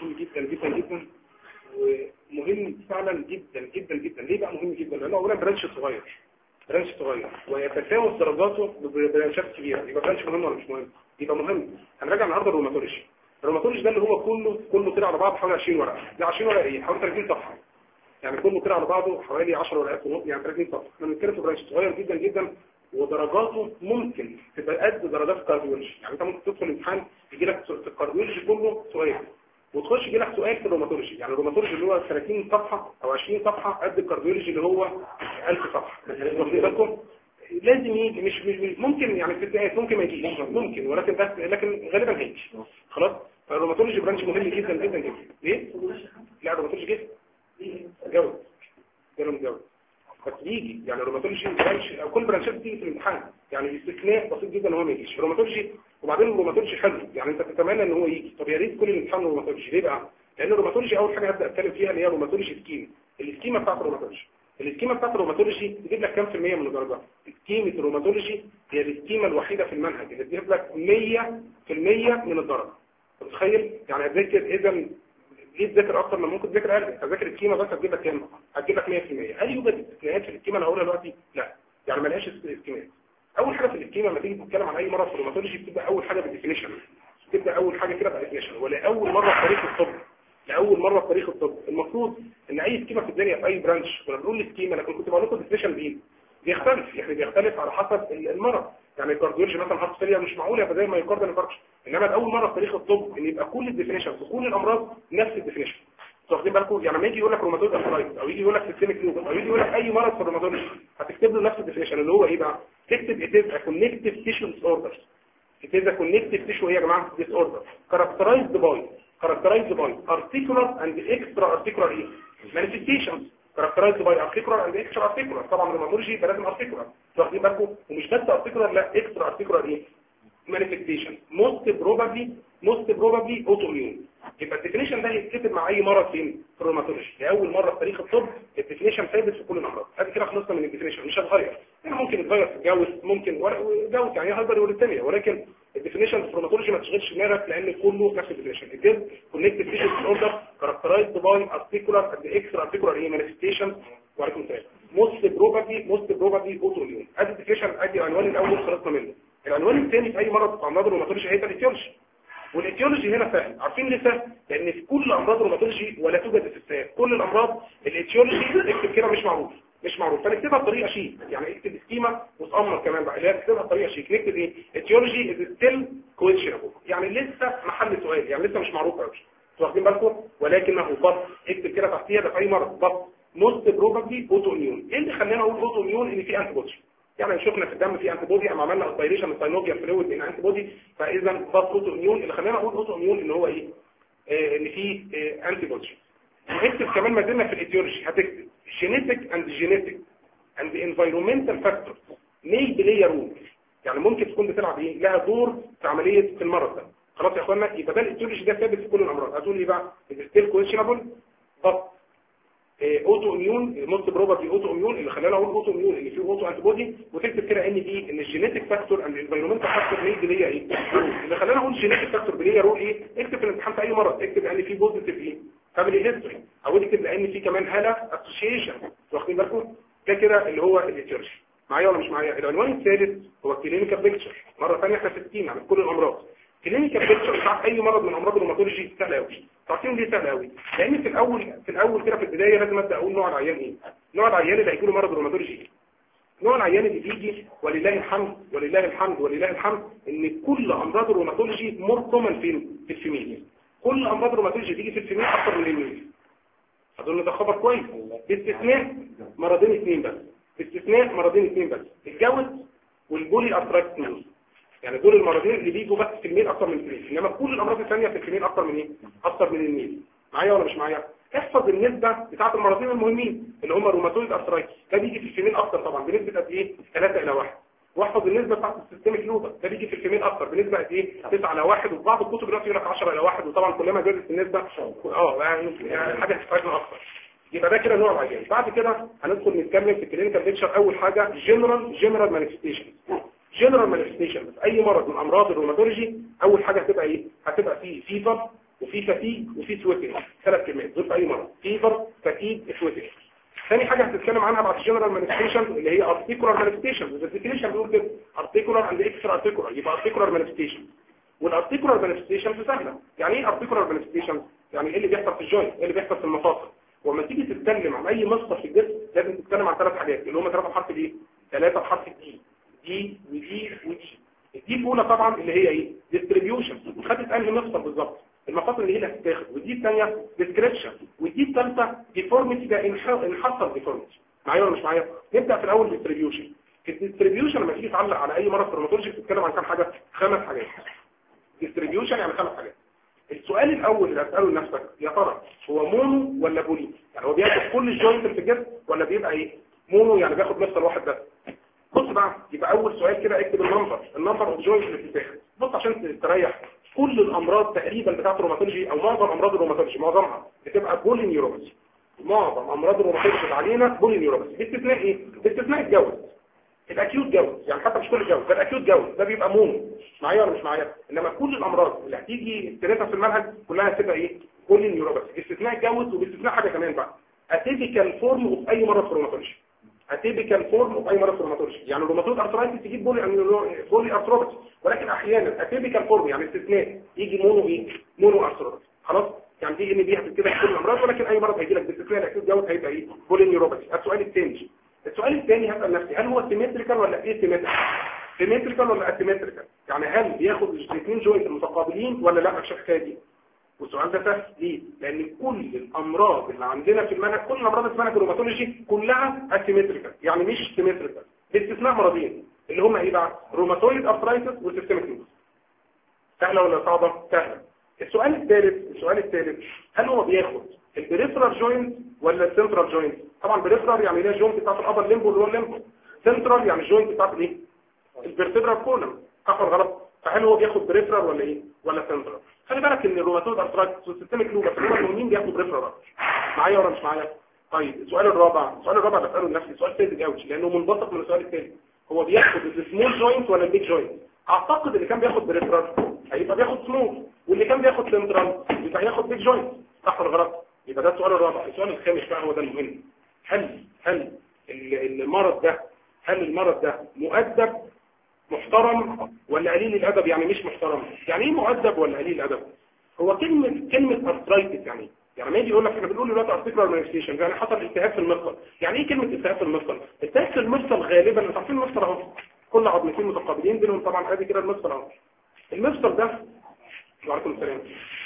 مهم جدا جدا جدا ومهم فعلا جدا جدا جدا ليه بقى مهم جدا لانه اولا برانش صغير برانش صغير ويتفاوت درجاته ببرانشات كبيره يبقى برانش مهم ولا مش مهم يبقى مهم هنراجع النهارده الروماتولوجي الروماتولوجي ده اللي هو كله كله كده على بعض حوالي 20 ورقه ده 20 ورقه ايه حوالي 30 صفحه يعني كله كده على بعضه حوالي 10 ورقات ونص يعني 30 صفحه احنا بنتكلم في برانش صغير جدا جدا ودرجاته ممكن تبقى قد درجات الكارديولوجي يعني انت ممكن تدخل امتحان يجي لك في الكارديولوجي كله سؤال وتخش يجي لك سؤال في الروماتولوجي يعني الروماتولوجي اللي هو 30 صفحه او 20 صفحه قد الكارديولوجي اللي هو 1000 صفحه واخدين بالكم لازم يجي مش, مش ممكن يعني استثناءات ممكن ما يجيش ممكن ولكن بس لكن غالبا هيجي خلاص فالروماتولوجي برانش مهم جدا جدا جدا ايه لا الروماتولوجي جه جاوب جاوب جاوب بس يجي يعني الروماتولوجي برانش او كل برانشات بتيجي في الامتحان يعني استثناء بسيط جدا ان هو ما يجيش الروماتولوجي وبعدين الروماتولوجي حلو يعني انت تتمنى ان هو يجي طب يا ريت كل الامتحان الروماتولوجي ليه بقى لان الروماتولوجي اول حاجه هبدا اتكلم فيها اللي هي روماتولوجي سكيما السكيما بتاعت الروماتولوجي السكيما بتاعت الروماتولوجي بتجيب لك كام في المية من الدرجات سكيمة الروماتولوجي هي السكيما الوحيدة في المنهج اللي بتجيب لك 100 في المية من الدرجة متخيل يعني هتذاكر اذا ليه تذاكر اكتر من ممكن تذاكر اقل هتذاكر السكيما بس هتجيب لك كام هتجيب لك 100% هل يوجد استثناءات في السكيما انا هقولها دلوقتي لا يعني ما لهاش استثناءات اول حاجه في السكيما لما تيجي تتكلم عن اي مرض في الروماتولوجي بتبدا اول حاجه بالديفينيشن تبدا اول حاجه كده بالديفينيشن ولاول مره في تاريخ الطب لاول مره في تاريخ الطب المفروض ان اي سكيما في الدنيا في اي برانش كنا بنقول سكيما لكن كنت بقول لكم ديفينيشن بايه بيختلف يعني بيختلف على حسب المرض يعني الكارديولوجي مثلا هارت فيلير مش معقول يبقى زي ما يقارن الفرش انما اول مره في تاريخ الطب ان يبقى كل الديفينيشن في كل الامراض نفس الديفينيشن واخدين بالكم يعني لما يجي يقول لك روماتويد ارثرايتس او يجي يقول لك سيستميك لوبس او يجي يقول لك اي مرض في الروماتولوجي هتكتب له نفس الديفينيشن اللي هو ايه بقى تكتب it is a connective tissue disorder it is a connective tissue ايه يا جماعه disorder characterized by characterized by articular and extra articular ايه manifestations characterized by articular and extra articular طبعا الروماتولوجي يبقى لازم articular واخدين بالكم ومش بس articular لا extra articular ايه manifestation most probably most probably autoimmune يبقى الديفينيشن ده يتكتب مع اي مرض فين في الروماتولوجي لاول مره في تاريخ الطب الديفينيشن ثابت في كل الامراض ادي كده خلصنا من الديفينيشن مش هتغير يعني ممكن يتغير في الجوز ممكن جوز يعني هايبر وريتميا ولكن الديفينيشن في الروماتولوجي ما تشغلش دماغك لان كله نفس الديفينيشن الجلد كونكتيف تيشو ديسوردر كاركترايزد باي ارتيكولار اند اكسترا ارتيكولار ايه مانيفستيشن وعليكم السلام موست بروبابلي موست بروبابلي اوتوميون ادي الديفينيشن ادي العنوان الاول خلصنا منه العنوان الثاني في اي مرض في امراض الروماتولوجي هيبقى الايتيولوجي والايتيولوجي هنا سهل عارفين ليه سهل لان في كل امراض الروماتولوجي ولا توجد استثناء كل الامراض الايتيولوجي اكتب كده مش معروف مش معروف فنكتبها بطريقه شيك يعني اكتب سكيما وتامر كمان بقى اللي هي نكتبها بطريقه شيك نكتب ايه ايتيولوجي از ستيل كويشنبل يعني لسه محل سؤال يعني لسه مش معروف قوي واخدين بالكم ولكنه بط اكتب كده تحتيها ده في اي مرض بط موست بروبابلي اوتو اميون ايه اللي خلانا اقول اوتو اميون ان في انتي بودي يعني شفنا في الدم في انتي بودي اما عملنا اوبريشن الساينوفيا فلويد ان انتي بودي فاذا بط اوتو اميون اللي خلانا اقول اوتو اميون ان هو ايه آه ان في آه انتي بودي وهكتب كمان ما زلنا في الايتيولوجي هتكتب جينيتك اند جينيتك اند انفايرمنتال فاكتورز may play a role يعني ممكن تكون بتلعب ايه لها دور في عمليه في المرض ده خلاص يا اخوانا يبقى ده الايتيولوجي ده ثابت في كل الامراض هتقول لي بقى ستيل كويشنبل بط اوتو اميون موست بروبابلي اوتو اميون اللي خلانا اقول اوتو اميون اللي فيه اوتو انتي بودي وتكتب كده ان دي ان الجينيتك فاكتور اند الانفايرمنتال فاكتور ليه ليا ايه اللي خلانا اقول جينيتك فاكتور بليه رول ايه اكتب في الامتحان في اي مرض اكتب ان في بوزيتيف ايه فاميلي هيستوري او اكتب لان في كمان هاله اسوشيشن واخدين بالكم ده كده اللي هو الايتيولوجي معايا ولا مش معايا العنوان الثالث هو الكلينيكال بيكتشر مره ثانيه احنا في التيم يعني كل الامراض كلينيكال بيكتشر بتاعت اي مرض من امراض الروماتولوجي سهل قوي تعرفين ليه سهل قوي لان في الاول في الاول كده في البدايه لازم ابدا اقول نوع العيان ايه نوع العيان اللي هيجي له مرض روماتولوجي نوع العيان اللي بيجي ولله الحمد ولله الحمد ولله الحمد ان كل امراض الروماتولوجي مور كومن فين في الفيميل كل امراض الروماتولوجي بتيجي في الفيميل اكتر من الميل اظن ده خبر كويس باستثناء مرضين اثنين بس باستثناء مرضين اثنين بس الجوز والبولي ارثرايتس يعني دول المرضين اللي بيجوا بس في الميل اكتر من الميل انما كل الامراض الثانيه في الميل اكتر من ايه اكتر من الميل معايا ولا مش معايا احفظ النسبه بتاعه المرضين المهمين اللي هم الروماتويد ارثرايتس ده بيجي في الفيميل اكتر طبعا بنسبه قد ايه 3 الى 1 واحفظ النسبه بتاعه السيستميك لوبس ده بيجي في الفيميل اكتر بنسبه قد ايه 9 الى 1 وفي بعض الكتب دلوقتي يقول لك 10 الى 1 وطبعا كلما زادت النسبه اه يعني يعني حاجه تفرقنا اكتر يبقى ده كده نوع العيان بعد كده هندخل نتكلم في الكلينيكال بيكتشر اول حاجه جنرال جنرال مانيفستيشن جنرال مانيفستيشن اي مرض من امراض الروماتولوجي اول حاجه هتبقى ايه هتبقى في فيفر وفي فاتيج وفي سويتنج ثلاث كلمات دول في اي مرض فيفر فاتيج سويتنج ثاني حاجه هتتكلم عنها بعد الجنرال مانيفستيشن اللي هي ارتيكولار مانيفستيشن الديفينيشن بيقول كده ارتيكولار اند اكسترا ارتيكولار يبقى ارتيكولار مانيفستيشن والارتيكولار مانيفستيشن سهله يعني ايه ارتيكولار مانيفستيشن يعني ايه اللي بيحصل في الجوينت ايه اللي بيحصل في المفاصل وما تيجي تتكلم عن اي مصدر في الجسم لازم تتكلم عن ثلاث حاجات اللي هم ثلاثه بحرف الايه ثلاثه بحرف الدي دي ودي ودي الدي الاولى طبعا اللي هي ايه ديستريبيوشن خدت انهي مصدر بالظبط المفاصل اللي هي اللي هتتاخد ودي الثانيه ديسكريبشن ودي الثالثه ديفورميتي ده انحصر ديفورميتي معايا ولا مش معايا نبدا في الاول ديستريبيوشن الديستريبيوشن لما تيجي تعلق على اي مرض روماتولوجي بتتكلم عن كام حاجه خمس حاجات ديستريبيوشن يعني خمس حاجات السؤال الاول اللي هتساله لنفسك يا ترى هو مونو ولا بولي يعني هو بياخد كل الجوينت في الجسم ولا بيبقى ايه مونو يعني بياخد مفصل واحد بس بص بقى يبقى اول سؤال كده اكتب النمبر النمبر اوف جوينت اللي بتتاخد بص عشان تريح كل الامراض تقريبا بتاعه الروماتولوجي او معظم امراض الروماتولوجي معظمها بتبقى بولي نيوروباثي معظم امراض الروماتولوجي اللي علينا بولي نيوروباثي باستثناء ايه باستثناء الجوز الاكيوت جوز يعني حتى مش كل الجوز ده الاكيوت جوز ده بيبقى مونو معايا ولا مش معايا انما كل الامراض اللي هتيجي تدرسها في المنهج كلها هتبقى ايه بولي نيوروباثي باستثناء الجوز وباستثناء حاجه كمان بقى اتيبيكال فورم اوف اي مرض روماتولوجي اتيبيكال فورم اوف اي مرض روماتولوجي يعني الروماتويد ارثرايتس تجيب بولي بولي ارثروباثي ولكن احيانا اتيبيكال فورم يعني استثناء يجي مونو ايه مونو ارثروباثي خلاص يعني دي ان دي هتتكتب في كل الامراض ولكن اي مرض هيجي لك باستثناء الاكيوت جوز هيبقى ايه بولي نيوروباثي السؤال الثاني السؤال الثاني هسال نفسي هل هو سيمتريكال ولا ايه سيمتريكال سيمتريكال ولا اسيمتريكال يعني هل بياخد الاثنين جوينت متقابلين ولا لا مش الحكايه دي والسؤال ده سهل ليه؟ لأن كل الأمراض اللي عندنا في المنهج كل الأمراض في المنهج الروماتولوجي كلها اسيمتريكال يعني مش سيمتريكال باستثناء مرضين اللي هم ايه بقى؟ روماتويد ارثرايتس وسيستميك لوبس سهلة ولا صعبة؟ سهلة السؤال الثالث السؤال الثالث هل هو بياخد البريفرال جوينت ولا السنترال جوينت؟ طبعا بريفرال يعني ده الجوينت بتاعت الابر ليمبو اللي هو الليمبو سنترال يعني الجوينت بتاعت الايه؟ البرتبرال كولم صح ولا غلط؟ فهل هو بياخد بريفرال ولا ايه؟ ولا سنترال؟ خلي بالك ان الروماتويد ارثرايتس والسيستميك لوبس هم المهمين بياخدوا بريفرال معايا ولا مش معايا طيب السؤال الرابع السؤال الرابع بساله لنفسي سؤال سيد قوي لانه منبثق من السؤال الثاني هو بياخد السمول جوينت ولا البيج جوينت اعتقد اللي كان بياخد بريفرال هيبقى بياخد سمول واللي كان بياخد سنترال يبقى هياخد بيج جوينت صح ولا غلط يبقى ده السؤال الرابع السؤال الخامس بقى هو ده المهم هل هل المرض ده هل المرض ده مؤدب محترم ولا قليل الادب يعني مش محترم يعني ايه مؤدب ولا قليل الادب هو كلمه كلمه ارثرايتس يعني يعني ما يجي يقول لك احنا بنقول دلوقتي ارتيكولار مانيفستيشن يعني حصل التهاب في المفصل يعني ايه كلمه التهاب في المفصل التهاب في المفصل غالبا انتوا عارفين المفصل اهو كل عظمتين متقابلين بينهم طبعا ادي كده المفصل اهو المفصل ده وعليكم السلام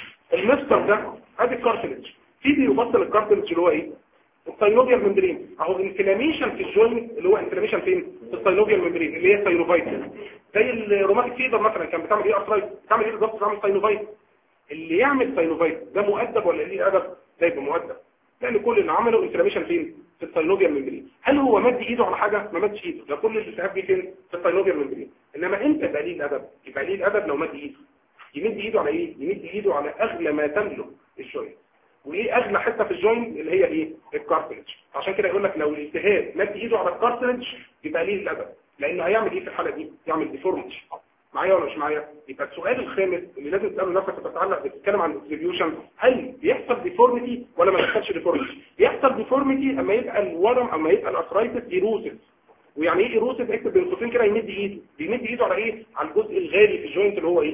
المفصل ده ادي الكارتلج في بيوصل الكارتلج اللي هو ايه الساينوبيال ممبرين اهو انفلاميشن في الجوينت اللي هو انفلاميشن فين في الساينوبيال ممبرين اللي هي ساينوفايتس زي الروماتيك فيبر مثلا كان بتعمل ايه ارثرايتس بتعمل ايه بالظبط بتعمل ساينوفايتس اللي يعمل ساينوفايتس ده مؤدب ولا ليه ادب ده يبقى مؤدب لان كل اللي عمله انفلاميشن فين في الساينوبيال ممبرين هل هو مد ايده على حاجه ما مدش ايده ده كل الالتهاب بيه فين في الساينوبيال ممبرين انما انت يبقى ليه الادب يبقى ليه الادب لو مد ايده يمد ايده على ايه يمد ايده على اغلى ما تملك الجوينت وايه اغلى حته في الجوينت اللي هي ايه الكارتلج عشان كده يقول لك لو الالتهاب مد ايده على الكارتلج يبقى ليه الادب لانه هيعمل ايه في الحاله دي يعمل ديفورميتي معايا ولا مش معايا يبقى السؤال الخامس اللي لازم تساله نفسك بتتعلق بتتكلم عن الديستريبيوشن هل بيحصل ديفورميتي ولا ما بيحصلش ديفورميتي بيحصل ديفورميتي اما يبقى الورم اما يبقى الارثرايتس ايروسيف ويعني ايه ايروسيف اكتب بين قوسين كده يمد ايده بيمد ايده على ايه على الجزء الغالي في الجوينت اللي هو ايه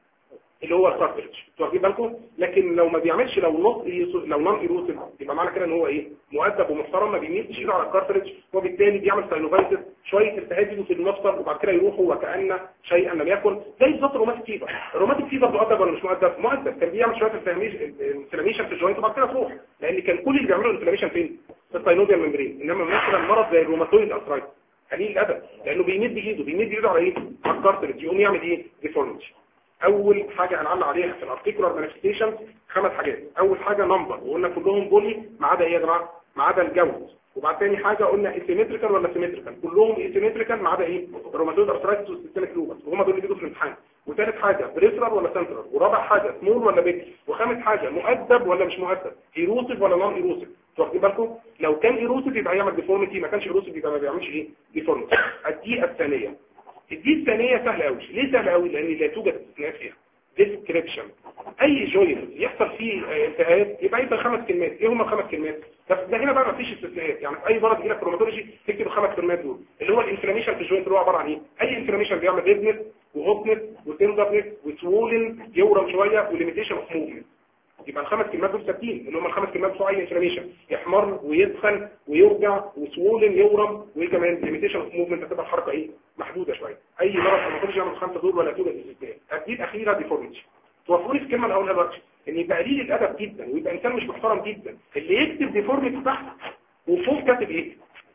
اللي هو الكارتريج انتوا واخدين بالكم لكن لو ما بيعملش لو نوت لو نون ايروسيف يبقى معنى كده ان هو ايه مؤدب ومحترم ما بيمدش ايده على الكارتريج وبالتالي بيعمل ساينوفايتس شويه التهاب يجوا في المفصل وبعد كده يروح وكان شيئا لم يكن زي بالظبط الروماتيك فيبر الروماتيك فيبر مؤدب ولا مش مؤدب مؤدب كان بيعمل شويه انفلاميشن في الجوينت وبعد كده تروح لان كان كل اللي بيعملوا انفلاميشن فين في الساينوبيال ممبرين انما مثلا مرض زي الروماتويد ارثرايتس قليل الادب لانه بيمد ايده بيمد ايده على ايه على الكارتريج يقوم يعمل ايه ديفورميتي اول حاجة هنعلق عليها في الارتيكولار مانيفستيشن خمس حاجات اول حاجة نمبر وقلنا كلهم بولي ما عدا ايه يا جماعه ما عدا الجوز وبعد تاني حاجة قلنا ايسيمتريكال ولا سيمتريكال كلهم ايسيمتريكال ما عدا ايه الروماتويد ارثرايتس والسيستميك لوبس وهما دول اللي بيجوا في الامتحان وثالث حاجة بريفرال ولا سنترال ورابع حاجة سمول ولا بيج وخامس حاجة مؤدب ولا مش مؤدب ايروسيف ولا نون ايروسيف واخدين بالكم لو كان ايروسيف يبقى يعمل ديفورميتي ما كانش ايروسيف يبقى ما بيعملش ايه ديفورميتي الدي الثانية الدي الثانية سهلة قوي ليه سهلة قوي لان لا توجد استثناءات فيها ديسكريبشن اي جوينت يحصل فيه التهاب يبقى يبقى خمس كلمات ايه هم الخمس كلمات بس ده هنا بقى مفيش استثناءات يعني في اي مرض يجي لك روماتولوجي تكتب الخمس كلمات دول اللي هو الانفلاميشن في الجوينت اللي هو عباره عن ايه اي انفلاميشن بيعمل ريدنس وهوبنس وتندرنس وسوولن يورم شويه وليميتيشن اوف موفمنت يبقى الخمس كلمات دول ثابتين اللي هم الخمس كلمات بتوع اي انفلاميشن يحمر ويدخن ويوجع وسوولن يورم وايه كمان ليميتيشن اوف موفمنت هتبقى الحركه ايه محدوده شويه اي مرض ما تقدرش يعمل الخمسه دول ولا توجد استثناء اكيد اخيرا ديفورميتي توافقوني في الكلمه اللي هقولها دلوقتي ان يبقى قليل الادب جدا ويبقى انسان مش محترم جدا اللي يكتب ديفورميتي تحت وفوق كاتب ايه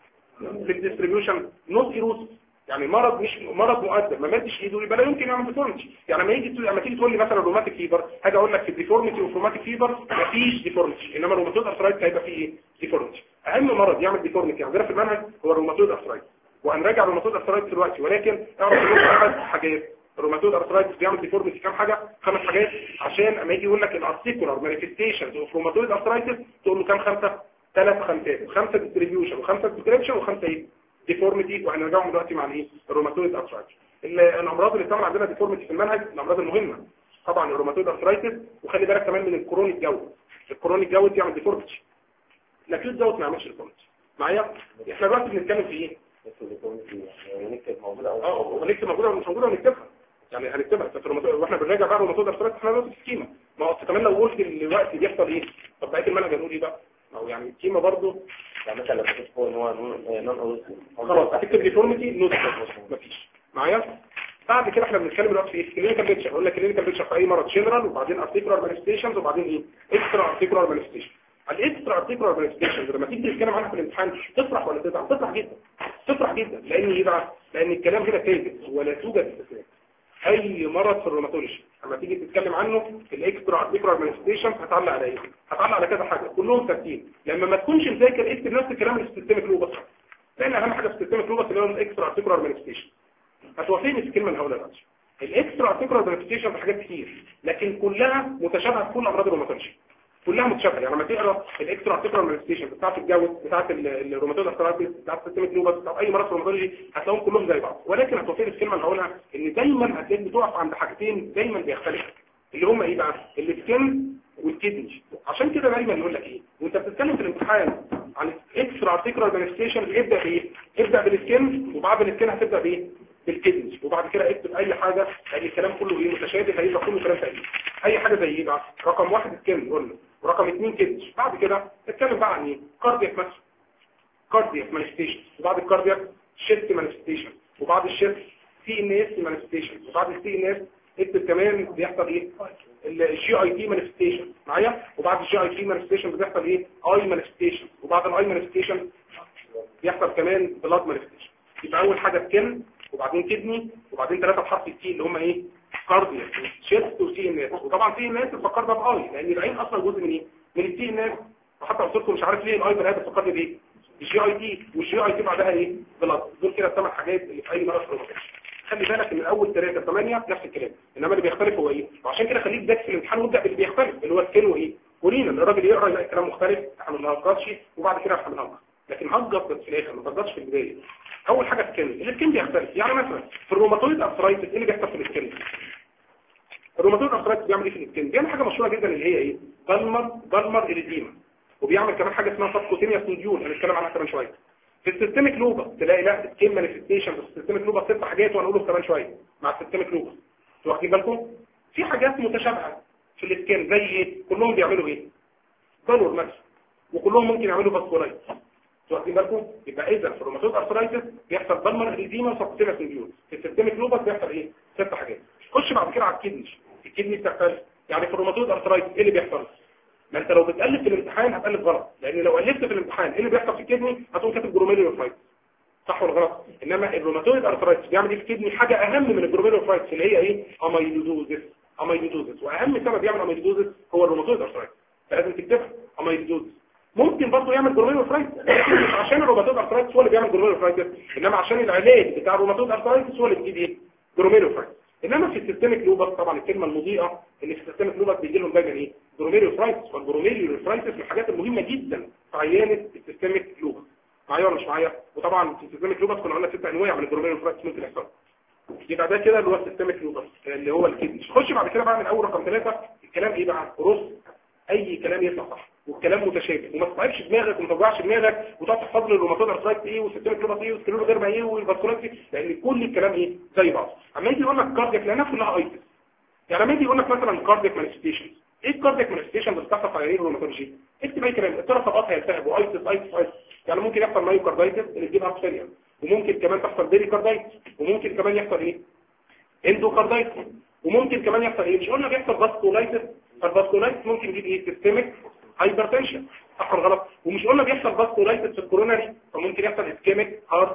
في الديستريبيوشن نوت ايروس يعني مرض مش مرض مؤدب ما مدش ايده يبقى لا يمكن يعمل ديفورميتي يعني لما يجي لما تيجي تقول لي مثلا روماتيك فيبر هاجي اقول لك في الديفورميتي والروماتيك فيبر مفيش ديفورميتي انما الروماتويد ارثرايتس هيبقى فيه ايه ديفورميتي اهم مرض يعمل ديفورميتي عندنا في المنهج هو الروماتويد ارثرايتس وهنراجع الروماتويد ارثرايتس دلوقتي ولكن اعرف ان خمس حاجات الروماتويد ارثرايتس بيعمل ديفورميتي كام حاجه خمس حاجات عشان اما يجي يقول لك الارتيكولار مانيفستيشنز اوف روماتويد ارثرايتس تقول له كام خمسه ثلاث خمسات خمسه ديستريبيوشن وخمسه ديسكريبشن وخمسه ايه ديفورميتي وهنرجعهم دلوقتي مع الايه الروماتويد ارثرايتس الامراض اللي بتعمل عندنا ديفورميتي في المنهج الامراض المهمه طبعا الروماتويد ارثرايتس وخلي بالك كمان من الكرونيك جوت الكرونيك جوت يعمل ديفورميتي الاكيوت جوت ما يعملش ديفورميتي معايا احنا دلوقتي بنتكلم في ايه ونكتب موجودة أو اه ونكتب موجوده ولا مش موجوده ونكتبها يعني هنكتبها في الروماتويد واحنا بنراجع بقى الروماتويد ارثرايتس احنا بنقول السكيما ما هو كمان لو قلت دلوقتي بيحصل ايه طب بقيه المنهج هنقول ايه بقى ما هو يعني السكيما برضه يعني مثلا لو كنت فوق إن هو نون نون أوز خلاص هتكتب ديفورميتي نوت مفيش معايا بعد كده احنا بنتكلم دلوقتي في ايه كلينيكال بيكتشر قلنا كلينيكال بيكتشر في اي مرض جنرال وبعدين ارتيكولار مانيفستيشنز وبعدين ايه اكسترا ارتيكولار مانيفستيشن الاكسترا ارتيكولار مانيفستيشنز لما تيجي تتكلم عنها في الامتحان تفرح ولا تزعل تفرح جدا تفرح جدا لان ايه بقى لان الكلام هنا ثابت ولا توجد استثناء اي مرض في الروماتولوجي لما تيجي تتكلم عنه الاكسترا ارتيكولار مانيفستيشن هتعلق على ايه هتعلق على كذا حاجه كلهم ثابتين لما ما تكونش مذاكر اكتب نفس الكلام اللي في السيستميك لوبس لان اهم حاجه في السيستميك لوبس اللي هو الاكسترا ارتيكولار مانيفستيشن هتوافقني في الكلمه اللي هقولها دلوقتي الاكسترا ارتيكولار مانيفستيشن في حاجات كتير لكن كلها متشابهه في كل امراض الروماتولوجي كلها متشابهه يعني لما تقرا الاكسترا ارتيكولار مانيفستيشن بتاعت الجو بتاعت الروماتويد ارثرايتس بتاعت السيستميك لوبس بتاعت اي مرض روماتولوجي هتلاقيهم كلهم زي بعض ولكن هتوافقني في الكلمه اللي هقولها ان دايما هتلاقيك بتقف عند حاجتين دايما بيختلفوا اللي هم ايه بقى السكن والكدني عشان كده دايما يقول لك ايه وانت بتتكلم في الامتحان عن اكسترا ارتيكولار مانيفستيشن ابدا بايه ابدا بالسكن وبعد السكن هتبدا بايه بالكدني وبعد كده اكتب اي حاجه لان الكلام كله ايه متشابه هيبقى كله كلام تقريبي اي حاجه زي ايه بقى رقم واحد سكن قلنا ورقم اثنين كدني بعد كده اتكلم بقى عن ايه كاردياك مثلا كاردياك مانيفستيشن وبعد الكاردياك شيست مانيفستيشن وبعد الشيست سي ان اس مانيفستيشن وبعد السي ان اس اكتب كمان بيحصل ايه الجي اي تي مانيفستيشن معايا وبعد الجي اي تي مانيفستيشن بيحصل ايه اي مانيفستيشن وبعد الاي مانيفستيشن بيحصل كمان بلاد مانيفستيشن يبقى اول حاجه سكن وبعدين كدني وبعدين ثلاثه بحرف التي اللي هم ايه كاردياك شيست وسي ان اس وطبعا سي ان اس بفكر ده باي لان العين اصلا جزء من ايه من السي ان اس وحتى قلت لكم مش عارف ليه الاي بنات بتفكرني بايه الجي اي تي والجي اي تي بعدها ايه بلاد دول كده الثمان حاجات اللي في اي مرض روماتيك خلي بالك ان اول ثلاثه ثمانيه نفس الكلام انما اللي بيختلف هو ايه وعشان كده خليك ذاكر في الامتحان وابدا باللي بيختلف اللي هو السكن وايه ورينا ان الراجل يقرا يلاقي كلام مختلف احنا ما بنهزرش وبعد كده احنا بنهزر لكن هزر بس في الاخر ما تهزرش في البدايه اول حاجه السكن السكن بيختلف يعني مثلا في الروماتويد ارثرايتس ايه اللي بيحصل في السكن الروماتويد ارثرايتس بيعمل ايه في السكن بيعمل حاجه مشهوره جدا اللي هي ايه بالمر بالمر اليديما وبيعمل كمان حاجه اسمها سبكوتينيا سنديول هنتكلم عنها كمان شويه في السيستميك لوبا تلاقي لا سكين مانيفستيشن في السيستميك لوبا ست حاجات وهنقولهم كمان شويه مع السيستميك لوبا انتوا واخدين بالكم في حاجات متشابهه في السكين زي ايه كلهم بيعملوا ايه ضرر مثلا وكلهم ممكن يعملوا فاسكولايت انتوا واخدين بالكم يبقى اذا في الروماتويد ارثرايتس بيحصل بالمر اديما وسبكوتينيا سنديول في السيستميك لوبا بيحصل ايه ست حاجات خش بعد كده على الكدني الكدني بتختلف يعني في الروماتويد ارثرايتس ايه اللي بيحصل ما انت لو بتقلب في الامتحان هتقلب غلط لان لو قلبت في الامتحان ايه اللي بيحصل في الكدني هتقوم كاتب جروميلوفرايتس صح ولا غلط انما الروماتويد ارثرايتس بيعمل ايه في الكدني حاجه اهم من الجروميلوفرايتس اللي هي ايه اميلودوزس اميلودوزس واهم سبب يعمل اميلودوزس هو الروماتويد ارثرايتس فلازم تكتبها اميلودوزس ممكن برضه يعمل جروميلوفرايتس لكن مش عشان الروماتويد ارثرايتس هو اللي بيعمل جروميلوفرايتس انما عشان العلاج بتاع الروماتويد ارثرايتس هو اللي بيجيب ايه جروميلوفرايتس انما في السيستميك لوبس طبعا الكلمه المضيئه ان في السيستميك لوبس بيجي لهم دايما ايه جروميلوفرايتس والجروميلوفرايتس من الحاجات المهمه جدا في عيانه السيستميك لوبس معايا ولا مش معايا وطبعا في السيستميك لوبس كنا قلنا ست انواع من الجروميلوفرايتس ممكن يحصل يبقى ده كده اللي هو السيستميك لوبس اللي هو الكدني خش بعد كده بقى من اول رقم ثلاثة الكلام ايه بقى رص اي كلام يطلع صح والكلام متشابه وما تتعبش دماغك وما توجعش دماغك وتقعد تحفظ لي الروماتويد ارثرايتس ايه والسيستميك لوباث ايه والسكليرو غير ايه والفاسكولات ايه لان كل الكلام ايه زي بعض اما يجي يقول لك كاردياك لانها كلها ايتس يعني لما يجي يقول لك مثلا كاردياك مانيفستيشن ايه الكاردياك مانيفستيشن اللي بتحصل في عيانين الروماتولوجي اكتب اي كلام الطرف فقط هيلتهب وايتس ايتس ايتس يعني ممكن يحصل مايوكاردايتس اللي تجيب هارت فيلير وممكن كمان تحصل بيريكاردايتس وممكن كمان يحصل ايه اندوكاردايتس وممكن كمان يحصل ايه مش قلنا بيحصل فاسكولايتس فالفاسكولايتس ممكن يجيب ايه سيستميك هايبرتنشن صح ولا غلط ومش قلنا بيحصل فاسكولايتس في الكوروناري فممكن يحصل اسكيميك هارت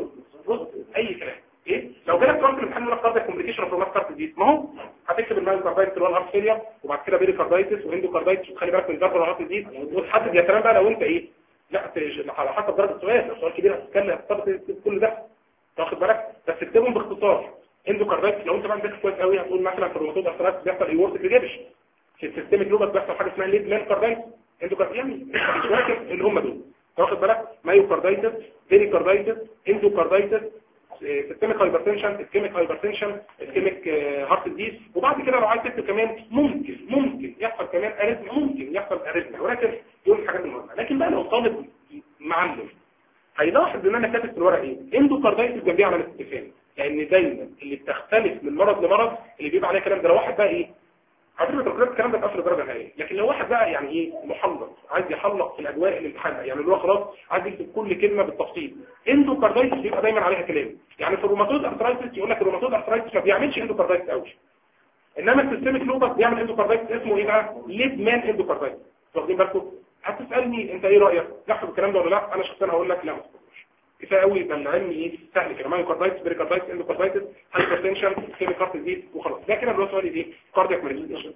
بص اي كلام ايه لو جالك كارت الامتحان يقول لك كاردياك كومبليكيشن اوف رومات كارت دي ما هو هتكتب المايوكاردايتس اللي هو الهارت فيلير وبعد كده بيريكاردايتس واندوكاردايتس وخلي بالك من ضرب الهارت دي وتحدد يا سلام بقى لو انت ايه لا على حسب درجه السؤال لو سؤال كبير هتتكلم هتضطر كل ده تاخد بالك بس اكتبهم باختصار اندوكاردايتس لو انت بقى مذاكر كويس قوي هتقول مثلا في الروماتويد ارثرايتس بيحصل ايورتيك ريجيبش في السيستميك لوبس بيحصل حاجه اسمها ليد مان كاردايتس اندوكاردايتس يعني مش فاكر اللي هم دول واخد بالك مايوكاردايتس بيريكاردايتس اندوكاردايتس سيستميك هايبرتنشن اسكيميك هايبرتنشن اسكيميك هارت ديز وبعد كده لو عايز تكتب كمان ممكن ممكن يحصل كمان اريثميا ممكن يحصل اريثميا ولكن دول الحاجات المهمه لكن بقى لو طالب معلم هيلاحظ ان انا كاتب في الورقه ايه اندوكاردايتس جنبيه علامه استفهام لان دايما اللي بتختلف من مرض لمرض اللي بيبقى عليه كلام ده لو واحد بقى ايه على فكره الكلام الكلام ده بقفل درجه نهائيه لكن لو واحد بقى يعني ايه محلق عايز يحلق في الاجواء الامتحان يعني اللي هو خلاص عايز يكتب كل كلمه بالتفصيل اندوكاردايتس بيبقى دايما عليها كلام يعني في الروماتويد ارثرايتس يقول لك الروماتويد ارثرايتس ما بيعملش اندوكاردايتس قوي انما السيستميك لوبس بيعمل اندوكاردايتس اسمه ايه بقى ليد مان اندوكاردايتس واخدين بالكم هتسالني انت ايه رايك تحسب الكلام ده ولا لا انا شخصيا هقول لك لا ما كفايه قوي يبقى العلم ايه سهل كده مايوكاردايتس بريكاردايتس اندوكاردايتس هايبرتنشن كيميك هارت ديزيز وخلاص ده كده اللي هو سؤال ايه كاردياك مانيفستيشن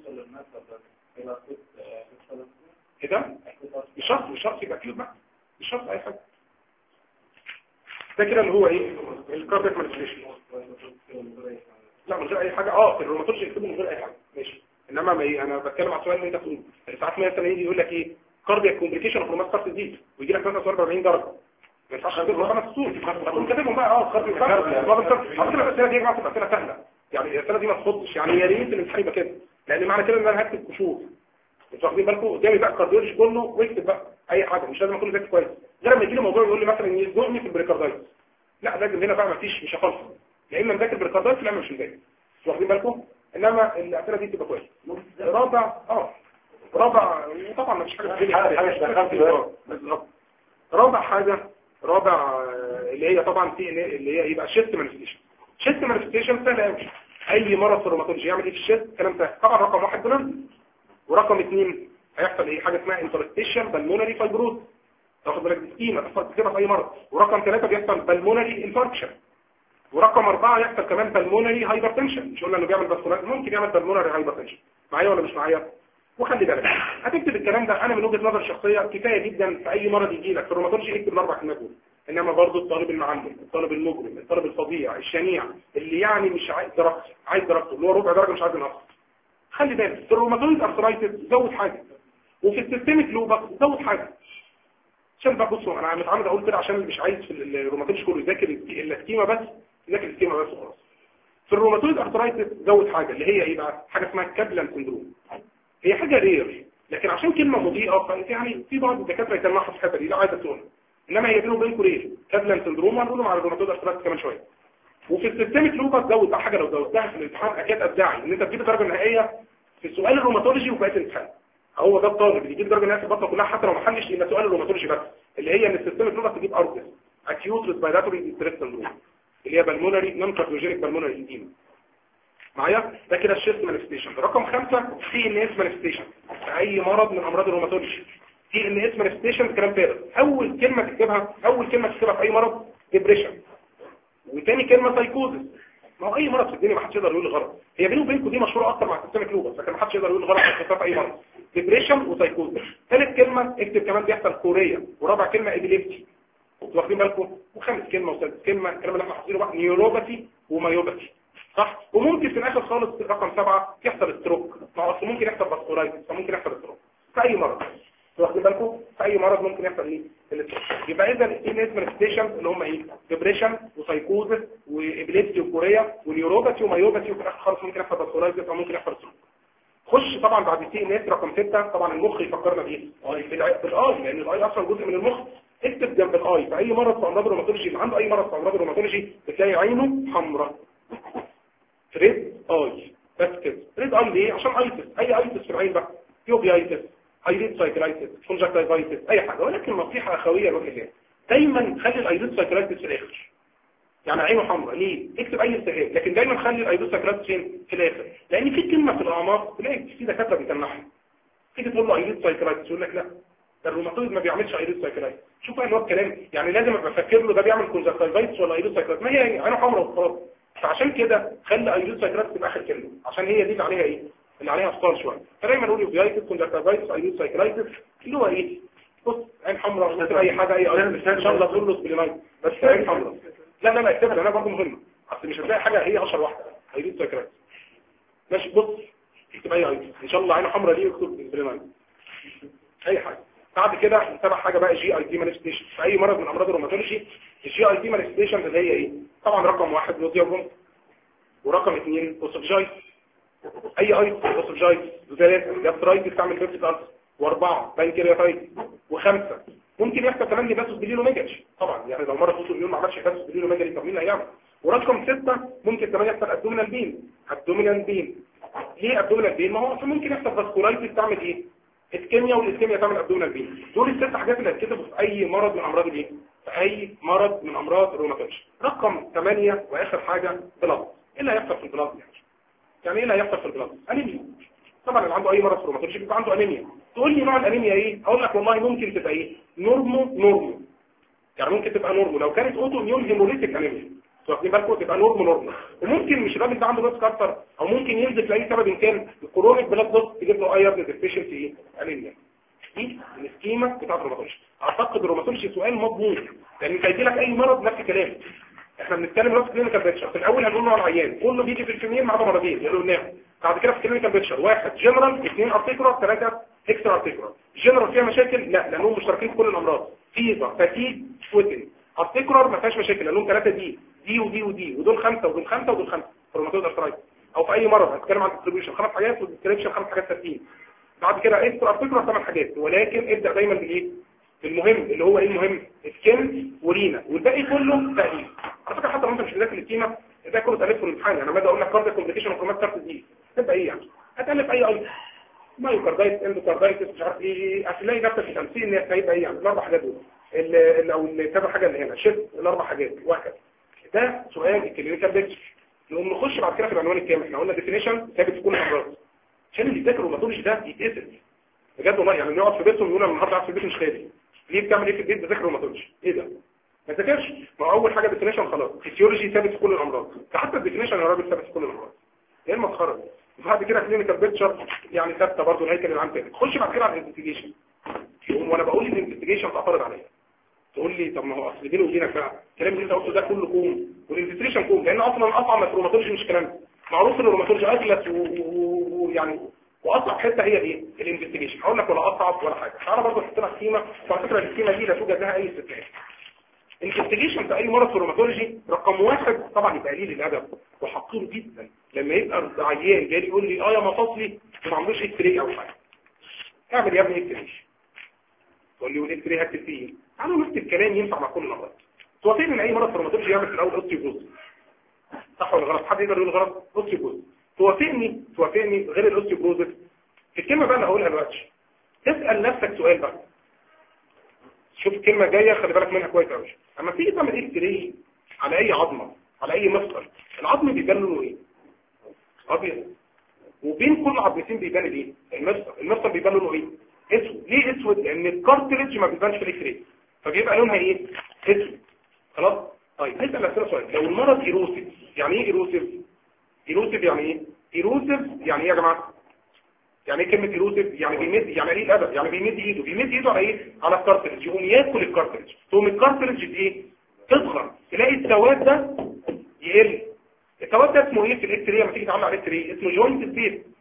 ايه ده مش شرط مش شرط يبقى كيوت بقى مش شرط اي حاجه ده كده اللي هو ايه الكاردياك مانيفستيشن لا من غير اي حاجه اه في الروماتولوجي يكتبوا من غير اي حاجه ماشي انما ما إيه انا بتكلم على السؤال اللي انت بتقوله ساعات مثلا يجي يقول لك ايه كاردياك كومبليكيشن اوف رومات كارت ديزيز ويجي لك مثلا سؤال 40 درجه ما ينفعش تكتب خمس سطور تكون كاتبهم بقى اه كارديو كارت على فكره الاسئله دي يا جماعه تبقى اسئله سهله يعني الاسئله دي ما تخضش يعني يا ريت الامتحان يبقى كده لان معنى كده ان انا هكتب كشوف انتوا واخدين بالكم قدامي بقى الكارديولوجي كله واكتب بقى اي حاجه مش لازم اكون ذاكر كويس غير لما يجي لي موضوع يقول لي مثلا يزنقني في البريكاردايتس لا لازم هنا بقى ما فيش مش هخلص يا اما مذاكر بريكاردايتس لا مش مذاكر واخدين بالكم انما الاسئله دي تبقى كويس رابع اه رابع وطبعا ما فيش حاجه في الدنيا بالظبط رابع حاجه رابع اللي هي طبعا في اللي هي يبقى شيست مانيفستيشن شيست مانيفستيشن سهل قوي اي مرض في الروماتولوجي يعمل ايه في الشيست الكلام ده طبعا رقم واحد دول ورقم اثنين هيحصل ايه حاجه اسمها انترستيشن بالمونري فايبروز تاخد بالك دي سكيما تحصل كده في اي مرض ورقم ثلاثة بيحصل بالمونري انفاركشن ورقم أربعة يحصل كمان بالمونري هايبرتنشن مش قلنا انه بيعمل باسكولار ممكن يعمل بالمونري هايبرتنشن معايا ولا مش معايا وخلي بالك هتكتب الكلام ده انا من وجهه نظر شخصيه كفايه جدا في اي مرض يجي لك في الروماتولوجي اكتب الاربع كلمات دول انما برضه الطالب المعلم الطالب المجرم الطالب الفظيع الشنيع اللي يعني مش عايز درجته عايز درجته اللي هو ربع درجه مش عايز ينقص خلي بالك في الروماتويد ارثرايتس زود حاجه وفي السيستميك لوبس زود حاجه عشان بقى بصوا انا متعمد اقول كده عشان اللي مش عايز في الروماتولوجي كله يذاكر السكيما بس يذاكر السكيما بس وخلاص في الروماتويد ارثرايتس زود حاجه اللي هي ايه بقى حاجه اسمها كابلان سندروم هي حاجه رير لكن عشان كلمه مضيئه يعني في بعض الدكاتره يتنحوا في الحته دي لا عايزه تقول انما هي بينه وبينكم رير كابلان سندروم هنقولهم على الروماتويد ارثرايتس كمان شويه وفي السيستميك لوبس زود بقى حاجه لو زودتها في الامتحان اكيد ابداعي ان انت تجيب الدرجه النهائيه في السؤال الروماتولوجي وبقيه الامتحان هو ده الطالب اللي يجيب درجه نهائيه في البطنه كلها حتى لو ما حلش الا سؤال الروماتولوجي بس اللي هي ان السيستميك لوبس تجيب ارتس اكيوت ريسبيراتوري ستريس سندروم اللي هي بالمونري نون كارديوجينيك بالمونري انديما معايا ده كده الشيست مانيفستيشن رقم خمسة سي ان اس مانيفستيشن اي مرض من امراض الروماتولوجي سي ان اس مانيفستيشن كلام فارغ اول كلمه تكتبها اول كلمه تكتبها في اي مرض ديبريشن وتاني كلمه سايكوزس ما هو اي مرض في الدنيا ما حدش يقدر يقول غلط هي بيني وبينكم دي مشهوره اكتر مع السيستميك لوبس لكن ما حدش يقدر يقول غلط في اي مرض ديبريشن وسايكوزس ثالث كلمه اكتب كمان بيحصل كوريا ورابع كلمه ابيليبتي واخدين بالكم وخامس كلمه وسادس كلمه الكلام اللي احنا حافظينه بقى نيوروباثي ومايوباثي صح وممكن في الاخر خالص رقم سبعة يحصل ستروك ما اصل ممكن يحصل باسكولايتس فممكن يحصل ستروك في اي مرض واخدين بالكم في اي مرض ممكن يحصل ايه الاستروك يبقى اذا السي ان اس مانيفستيشن اللي هم ايه ديبريشن وسايكوزس وابليبسي وكوريا ونيوروباثي ومايوباثي وفي الاخر خالص ممكن يحصل باسكولايتس او ممكن يحصل ستروك خش طبعا بعد السي ان اس رقم 6 طبعا المخ يفكرنا بايه بالع- بالاي لان الاي اصلا جزء من المخ اكتب جنب الاي في اي مرض في امراض الروماتولوجي اللي عنده اي مرض في امراض الروماتولوجي بتلاقي عينه حمراء ريد اي بس كده ريد اي ليه عشان ايتس اي ايتس في العين بقى يوبيايتس ايريد سايكلايتس كونجكتيفايتس اي حاجه ولكن نصيحه اخويه لوجه الله دايما خلي الايريد سايكلايتس في الاخر يعني عينه حمراء ليه اكتب اي التهاب لكن دايما خلي الايريد سايكلايتس فين في الاخر لان في كلمه في الاعماق تلاقي في دكاتره بيتنحوا تيجي تقول له ايريد سايكلايتس يقول لك لا ده الروماتويد ما بيعملش ايريد سايكلايتس شوف بقى ان هو الكلام يعني لازم ابقى فاكر له ده بيعمل كونجكتيفايتس ولا ايريد سايكلايتس ما هي عينه حمراء وخلاص فعشان كده خلي ايريد سايكلايتس تبقى اخر كلمه عشان هي دي اللي عليها ايه اللي عليها افكار شويه فدايما نقول يوبيايتس كونجكتيفايتس ايريد سايكلايتس اللي هو ايه بص عين حمراء ممكن اي حاجه اي ايريد ان شاء الله تقول له سبلينايت بس عين حمراء لا لا لا اكتبها لانها برضه مهمه اصل مش هتلاقي حاجه هي اشهر واحده ايريد سايكلايتس ماشي بص اكتب اي ايريد ان شاء الله عين حمراء دي اكتب سبلينايت اي حاجه بعد كده نتابع حاجه بقى جي اي تي مانيفستيشن في اي مرض من امراض الروماتولوجي الجي اي تي مانيفستيشن اللي هي ايه طبعا رقم واحد نوديوم ورقم اثنين اوسوفجايت اي اي اوسوفجايت وثلاثه جاسترايتس تعمل بيبسي الالسر واربعه بانكرياتايتس وخمسه ممكن يحصل كمان ديباسوس بليلوميجالي طبعا يعني لو مرض اوتو اميون ما عملش ديباسوس بليلوميجالي طب مين هيعمل ورقم سته ممكن كمان يحصل ابدومينال بين ابدومينال بين ليه ابدومينال بين ما هو أصلاً ممكن يحصل فاسكولايتس تعمل ايه اسكيميا والاسكيميا تعمل ابدومينال بين دول الست حاجات اللي هتكتبوا في اي مرض من امراض الايه في اي مرض من امراض الروماتولوجي رقم 8 واخر حاجه بلاد ايه اللي هيحصل في البلاد يعني يعني ايه اللي هيحصل في البلاد انيميا طبعا اللي عنده اي مرض في الروماتولوجي بيبقى عنده انيميا تقول لي نوع الانيميا ايه اقول لك والله ممكن تبقى ايه نورمو نورمو يعني ممكن تبقى نورمو لو كانت اوتو اميون هيموليتيك انيميا واخدين بالكم تبقى نورمو نورمو وممكن مش الراجل ده عنده بس كارتر او ممكن ينزل لاي سبب إن كان الكرونيك بلاد بوست تجيب له ايرن ديفيشنسي ايه انيميا دي السكيما بتاعت الروماتولوجي اعتقد الروماتولوجي سؤال مضمون لان انت هيجي لك اي مرض نفس الكلام احنا بنتكلم دلوقتي في كلينيكال بيكتشر في الاول هنقول له على العيان كله بيجي في الفيميل ما عدا مرضين اللي قلناهم بعد كده في كلينيكال بيكتشر واحد جنرال اثنين ارتيكولار ثلاثه اكسترا ارتيكولار جنرال فيها مشاكل لا لانهم مشتركين في كل الامراض فيفر فاتيج سويتنج ارتيكولار ما فيهاش مشاكل لانهم ثلاثه دي دي ودي ودي ودول خمسه ودول خمسه ودول خمسه روماتويد ارثرايتس او في اي مرض هنتكلم عن الديستريبيوشن خمس حاجات والديسكريبشن خمس حاجات ثابتين بعد كده اكسترا ارتيكولار ثمان حاجات ولكن ابدا دايما بايه المهم اللي هو ايه المهم سكين ورينا والباقي كله تأليف على فكره حتى لو انت مش مذاكر الكيمه ده كله تأليف في الامتحان يعني لما اجي اقول لك كارد كومبليكيشن وكرومات كارت دي تبقى ايه يعني هتألف اي اي مايوكاردايتس اندوكاردايتس مش عارف ايه هتلاقي نفسك في تمثيل ان هي هيبقى ايه يعني الاربع حاجات دول ال- ال- او الكذا حاجه اللي هنا شيفت الاربع حاجات وهكذا ده سؤال الكلينيكال بيكتشر نقوم نخش بعد كده في العنوان الكامل احنا قلنا ديفينيشن ثابت في كل الامراض عشان اللي يذاكر الروماتولوجي ده يتقتل بجد والله يعني اللي يقعد في بيتهم يقول انا النهارده قاعد في البيت مش خالي ليه بتعمل ايه في البيت بذاكر روماتولوجي ايه ده ما تذاكرش ما هو اول حاجه ديفينيشن خلاص فيسيولوجي ثابت في كل الامراض ده حتى الديفينيشن يا راجل ثابت في كل الامراض ايه المسخره دي وبعد كده كلينيكال بيكتشر يعني ثابته برضه الهيكل العام تاني خش بعد كده على الانفستيجيشن وانا بقول الانفستيجيشن تعترض عليا تقول لي طب ما هو اصل بيني وبينك بقى الكلام اللي انت قلته ده كله كوم والانفستيجيشن كوم لان اصلا اصعب من الروماتولوجي مش كلام معروف ان الروماتولوجي اغلس ويعني واصعب حته هي ايه الانفستيجيشن هقول لك ولا اصعب ولا حاجه تعالى برضه احط لك قيمه وعلى فكره القيمه دي لا توجد لها اي استثناء الانفستيجيشن في اي مرض في الروماتولوجي رقم واحد طبعا يبقى قليل الادب وحقير جدا لما يبقى عيان جاي يقول لي اه يا مفاصلي ما عندوش اكس راي او حاجه اعمل يا ابني اكس راي تقول لي والاكس راي هكتب فيه ايه تعالوا نكتب كلام ينفع مع كل الامراض توافقني ان اي مرض في الروماتولوجي يعمل في الاول اوستيوبروز صح ولا غلط حد يقدر يقول غلط اوستيوبروز توافقني توافقني غير الاوستيوبروز الكلمه بقى اللي هقولها دلوقتي تسال نفسك سؤال بقى شوف الكلمه جايه خلي بالك منها كويس قوي اما تيجي تعمل اكس راي على اي عظمه على اي مفصل العظم بيبان لونه ايه ابيض وبين كل عظمتين بيبان ايه المفصل المفصل بيبان لونه ايه اسود ليه اسود لان الكارتريدج ما بيبانش في الاكس راي فبيبقى لونها ايه اسود خلاص طيب نسال نفسنا سؤال لو المرض ايروسيف يعني ايه ايروسيف ايروسيف يعني ايه ايروسيف يعني ايه يا جماعه يعني ايه كلمه ايروسيف يعني بيمد يعني ايه الادب يعني بيمد ايده بيمد ايده على ايه على الكارتريدج يقوم ياكل الكارتريدج تقوم الكارتريدج دي ايه تصغر تلاقي السواد ده يقل السواد ده اسمه ايه في الاكس راي لما تيجي تعمل على الاكس راي اسمه جوينت سبيس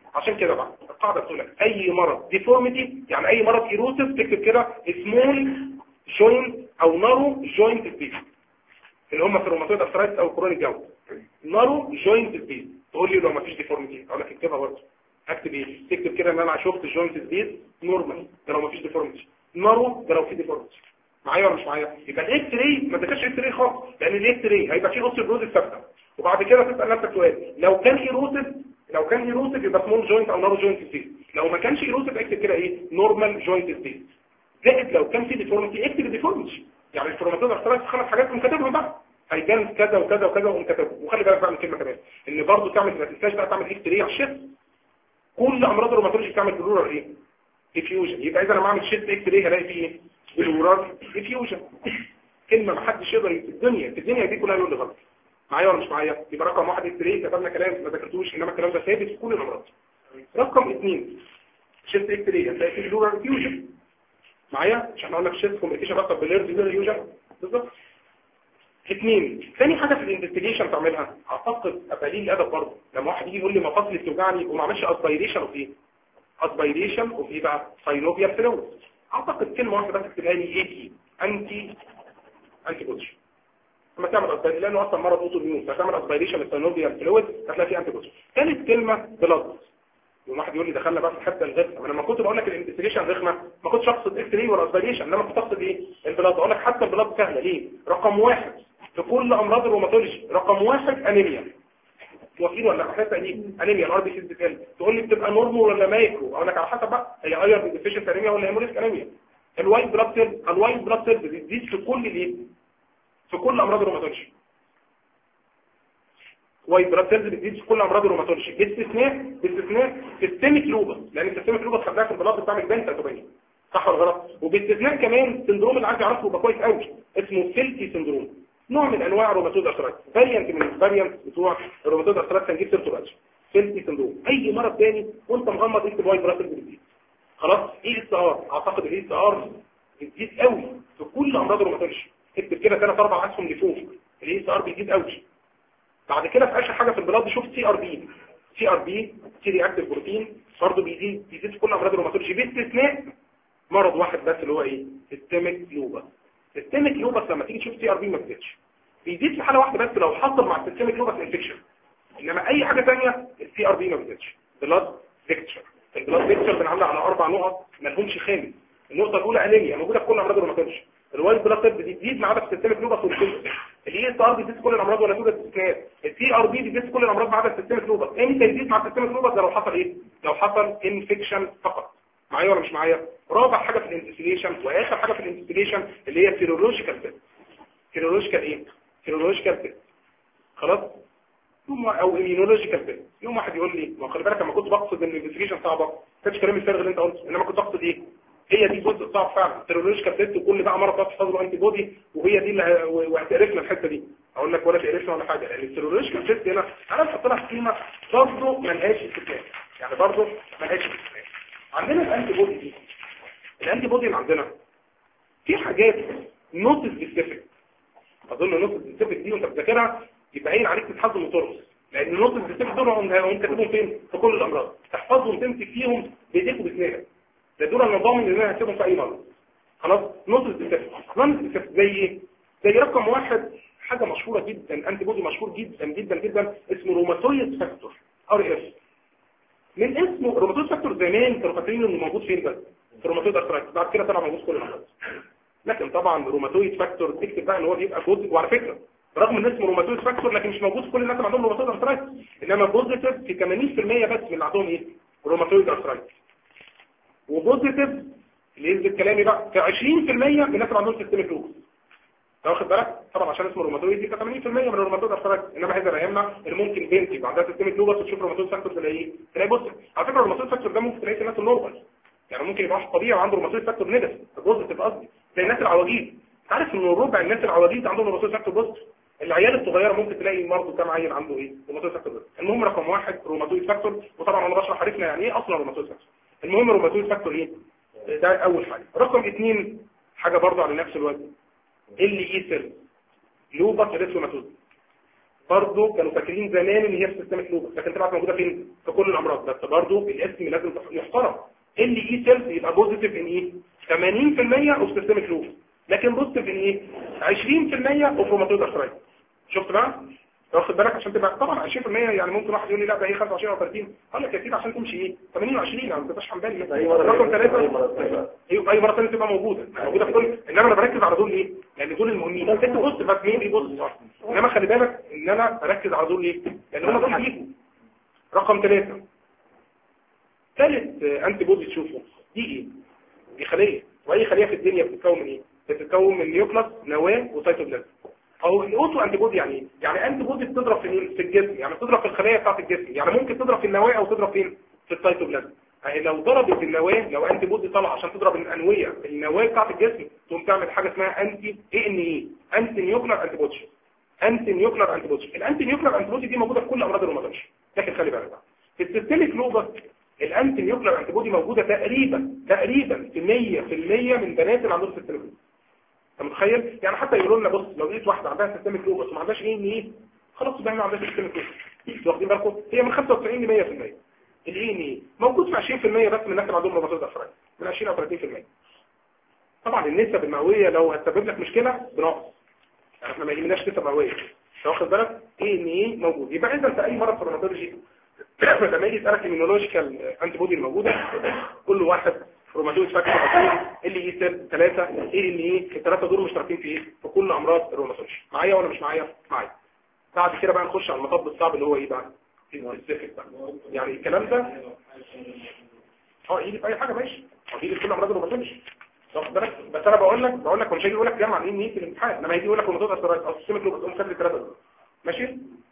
عشان كده بقى القاعده بتقول لك اي مرض ديفورميتي يعني اي مرض ايروتيف تكتب كده سمول جوينت او نارو جوينت سبيس اللي هم في الروماتويد ارثرايتس او الكرونيك جاوت نارو جوينت سبيس تقول لي لو ما فيش ديفورميتي اقول لك اكتبها برضه اكتب ايه تكتب كده ان انا شفت جوينت سبيس نورمال ده لو ما فيش ديفورميتي نارو ده لو في ديفورميتي معايا ولا مش معايا يبقى الاكس راي ما تدكش اكس راي خالص لان الاكس راي هيبقى فيه اوستيوبروز ثابته وبعد كده تسال نفسك سؤال لو كان ايروتيف لو كان ايروتيف يبقى سمول جوينت او نارو جوينت سبيس لو ما كانش ايروتيف اكتب كده ايه نورمال جوينت سبيس زائد لو كان في ديفورميتي اكتب ديفورميتي يعني الفورماتور ارثرايتس خمس حاجات قوم كاتبهم بقى هيبان كذا وكذا وكذا وقوم كاتبهم وخلي بالك بقى من كلمه كمان ان برضه تعمل ما تنساش بقى تعمل اكس راي على الشيست كل امراض الروماتولوجي بتعمل بلورال ايه ديفيوجن يبقى اذا انا بعمل شيست اكس راي هلاقي فيه ايه بلورال ديفيوجن كلمه ما حدش يقدر في الدنيا في الدنيا دي كلها يقول لي غلط معايا ولا مش معايا يبقى رقم واحد اكس راي كتبنا كلام ما ذاكرتوش انما الكلام ده ثابت في كل الامراض رقم اثنين شيست اكس راي هتلاقي فيه بلورال ديفيوجن معايا عشان اقول لك شيست كوميونيكيشن اكتر باليرز ديفيوجن بالظبط اثنين ثاني حاجه في الانفستيجيشن تعملها اعتقد ابقى ليه الادب برضه لما واحد يجي يقول لي مفاصلي بتوجعني وما عملش اسبيريشن اوف ايه اسبيريشن اوف ايه بقى ساينوفيا فلويد اعتقد كلمه واحده بس تكتبها لي ايه دي انتي انتي بوتش لما تعمل اسبيريشن لانه اصلا مرض اوتو ميون فتعمل اسبيريشن للساينوفيا فلويد هتلاقي فيه انتي بوتش ثالث كلمه بلاد واحد يقول لي دخلنا بقى في الحته الغثه انا لما كنت بقول لك الانفستيجيشن رخمه ما كنتش اقصد اكس راي ولا اسبيريشن انما كنت اقصد ايه البلاد اقول لك حتى البلاد سهله ليه رقم واحد في كل امراض الروماتولوجي رقم واحد انيميا توافقين ولا حته دي انيميا الار بي سي بتقل تقول لي بتبقى نورمال ولا مايكرو اقول لك على حسب بقى هي ايرن ديفيشنت انيميا ولا هيموريسك انيميا الوايت بلاد سيل الوايت بلاد سيل بتزيد في كل الايه في كل امراض الروماتولوجي وايت بلاد سيلز بتزيد في كل امراض الروماتولوجي باستثناء باستثناء سيستميك لوبس لان السيستميك لوبس خدناها في البلاد بتعمل بنتا توبين صح ولا غلط وباستثناء كمان سندروم اللي عايز يعرفه يبقى كويس قوي اسمه سيلتي سندروم نوع من انواع الروماتويد ارثرايتس فاريانت من الفاريانت بتوع الروماتويد ارثرايتس هنجيب سيرته دلوقتي سيلتي سندروم اي مرض تاني وانت مغمض اكتب وايت بلاد سيلز بتزيد خلاص اي اس ار اعتقد الاي اس ار بتزيد قوي في كل امراض الروماتولوجي اكتب كده ثلاث اربع اسهم لفوق الاي اس ار بيزيد قوي بعد كده في اخر حاجه في البلاد شوف سي ار بي سي ار بي سي رياكتيف بروتين برضه بيزيد بيزيد في كل امراض الروماتولوجي باستثناء مرض واحد بس اللي هو ايه سيستميك لوبس سيستميك لوبس لما تيجي تشوف سي ار بي ما بتزيدش بيزيد في حاله واحده بس لو حصل مع السيستميك لوبس انفكشن انما اي حاجه ثانيه السي ار بي ما بتزيدش بلاد بيكتشر البلاد بيكتشر بنعملها على اربع نقط ما لهمش خامس النقطه الاولى انيميا موجوده في كل امراض الروماتولوجي الوايت بلاد سيل بتزيد ما عدا في السيستميك لوبس والكلى الاي اس ار بيزيد في كل الامراض ولا توجد استثناءات السي ار بي بيزيد في كل الامراض ما عدا السيستميك لوبس امتى يزيد مع السيستميك لوبس ده لو حصل ايه لو حصل انفكشن فقط معايا ولا مش معايا رابع حاجه في الانفستيجيشن واخر حاجه في الانفستيجيشن اللي هي سيرولوجيكال تيست سيرولوجيكال ايه سيرولوجيكال تيست خلاص يوم او ايميونولوجيكال تيست يوم واحد يقول لي ما خلي بالك لما كنت بقصد ان الانفستيجيشن صعبه ما كانش كلام الفارغ اللي انت قلته انما كنت اقصد ايه هي دي جزء صعب فعلا سيرولوجيكال تيست وكل بقى مره تحفظ له انتي بودي وهي دي اللي وهتقرفنا الحته دي اقول لك ولا تقرفنا ولا حاجه لان السيرولوجيكال تيست هنا انا بحط لها قيمه برضه ملهاش استثناء يعني برضه ملهاش استثناء عندنا الانتي بودي دي الانتي بودي اللي عندنا في حاجات نوت سبيسيفيك اظن نوت سبيسيفيك دي وانت بتذاكرها يبقى عين عليك تتحفظ وترقص لان النوت سبيسيفيك دول هم كاتبهم فين في كل الامراض تحفظهم تمسك فيهم بايديك وباسنانك ده دول النظام اللي انا هسيبهم في اي مرض خلاص نوت سبيسيفيك نوت سبيسيفيك زي ايه زي رقم واحد حاجه مشهوره جدا انتي بودي مشهور جدا جدا جدا اسمه روماتويد فاكتور ار اف من اسمه روماتويد فاكتور زمان كانوا فاكرين انه موجود فين بس في روماتويد ارثرايتس بعد كده طلع موجود في كل الامراض لكن طبعا روماتويد فاكتور تكتب بقى ان هو بيبقى جزء وعلى فكره رغم ان اسمه روماتويد فاكتور لكن مش موجود في كل الناس اللي عندهم روماتويد ارثرايتس انما بوزيتيف في 80% بس من اللي عندهم ايه روماتويد ارثرايتس وبوزيتيف اللي يثبت كلامي بقى في 20% من الناس اللي عندهم سيستميك لوبس لو واخد بالك طبعا عشان اسمه روماتويد يبقى 80% من الروماتويد ارثرايتس انما هذا لا يمنع ان ممكن بنت يبقى عندها سيستميك لوبس وتشوف روماتويد فاكتور تلاقيه تلاقي بص على فكره الروماتويد فاكتور ده ممكن تلاقيه في الناس النورمال يعني ممكن يبقى واحد طبيعي وعنده روماتويد فاكتور نيجاتيف بوزيتيف قصدي زي الناس العواجيز عارف ان ربع الناس العواجيز عندهم روماتويد فاكتور بوزيتيف العيال الصغيره ممكن تلاقي برضه كام عيل عنده ايه روماتويد فاكتور بوزيتيف المهم رقم واحد روماتويد فاكتور وطبعا انا بشرح عرفنا يعني ايه اصلا روماتويد فاكتور المهم روماتويد فاكتور ايه ده اول حاجه رقم اثنين حاجه برضه على نفس الوزن اللي ايه سيل لوبس ريسوماتوز برضه كانوا فاكرين زمان ان هي في سيستميك لوبس لكن طلعت موجوده فين في كل الامراض بس برضه الاسم لازم يحترم ال اي سيلز يبقى بوزيتيف ان ايه 80% اوف سيستميك لوبس لكن بوزيتيف ان ايه 20% اوف روماتويد ارثرايتس شفت بقى واخد بالك عشان تبقى طبعا 20% يعني ممكن واحد يقول لي لا ده هي 25 او 30 اقول لك يا سيدي عشان تمشي ايه 80 و20 يعني ما تبقاش حمبالي رقم ثلاثه ايوه اي مره ثانيه تبقى موجوده موجوده في كل انما انا بركز على دول ليه لان دول المهمين انت بص بس مين بيبص انما خلي بالك ان انا بركز على دول ليه لان هم دول بيجوا رقم ثلاثه ثالث انتي بودي تشوفه دي ايه دي خليه واي خليه في الدنيا بتتكون من ايه بتتكون من نيوكلاس نواه وسيتوبلازم او الاوتو انتي بودي يعني ايه يعني انتي بودي بتضرب في في الجسم يعني بتضرب في الخلايا بتاعه الجسم يعني ممكن تضرب في النواه او تضرب فين في السيتوبلازم يعني لو ضربت في النواه لو انتي بودي طلع عشان تضرب الانويه النواه بتاعه الجسم تقوم تعمل حاجه اسمها انتي اي ان اي انتي نيوكلير انتي بودي انتي نيوكلير انتي بودي الانتي نيوكلير انتي بودي دي موجوده في كل امراض الروماتولوجي لكن خلي بالك بقى في السيستميك لوبس الانتي نيوكلير انتي بودي موجوده تقريبا تقريبا في 100% من بنات اللي عندهم سيستميك لوبس انت متخيل يعني حتى يقولوا لنا بص لو لقيت واحده عندها سيستميك لوبس وما عندهاش ايه ان ايه خلاص يبقى ما عندهاش سيستميك لوبس واخدين بالكم هي من 95 ل 100% الايه ان ايه موجود في 20% بس من الناس اللي عندهم روماتويد ارثرايتس من 20 او 30% طبعا النسب المئويه لو هتسبب لك مشكله بنقص يعني احنا ما يهمناش نسب مئويه واخد بالك ايه ان ايه موجود يبقى اذا في اي مرض في الروماتولوجي لما يجي يسالك المينولوجيكال انتي بودي الموجوده كل واحد روماتويد فاكتور اللي اي سيل ثلاثه ايه ان ايه الثلاثه دول مشتركين في ايه في كل امراض الروماتولوجي معايا ولا مش معايا معايا بعد كده بقى نخش على المطب الصعب اللي هو ايه بقى السبيسيفيك بقى يعني الكلام ده اه يجي في اي حاجه ماشي يجي في كل امراض الروماتولوجي واخد بالك بس انا بقول لك بقول لك مش هيجي يقول لك جمع ايه مين في الامتحان لما هيجي يقول لك روماتويد ارثرايتس او سيستميك لوبس قوم خد الثلاثه دول ماشي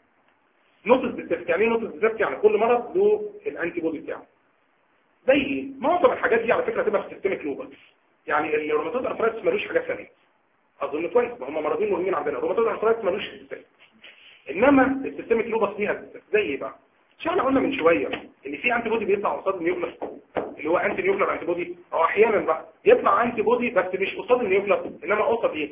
نوتس بالسبت يعني ايه نوتس بالسبت يعني كل مرض له الانتي بودي بتاعه زي ايه معظم الحاجات دي على فكره تبقى في سيستميك لوبس يعني الروماتويد ارثرايتس ملوش حاجات ثانيه اظن كويس ما هم مرضين مهمين عندنا الروماتويد ارثرايتس ملوش سيستم انما السيستميك لوبس فيها زي ايه بقى مش احنا قلنا من شويه ان في انتي بودي بيطلع قصاد النيوكلاس اللي هو انتي نيوكلير انتي بودي او احيانا بقى يطلع انتي بودي بس مش قصاد النيوكلاس انما قصاد ايه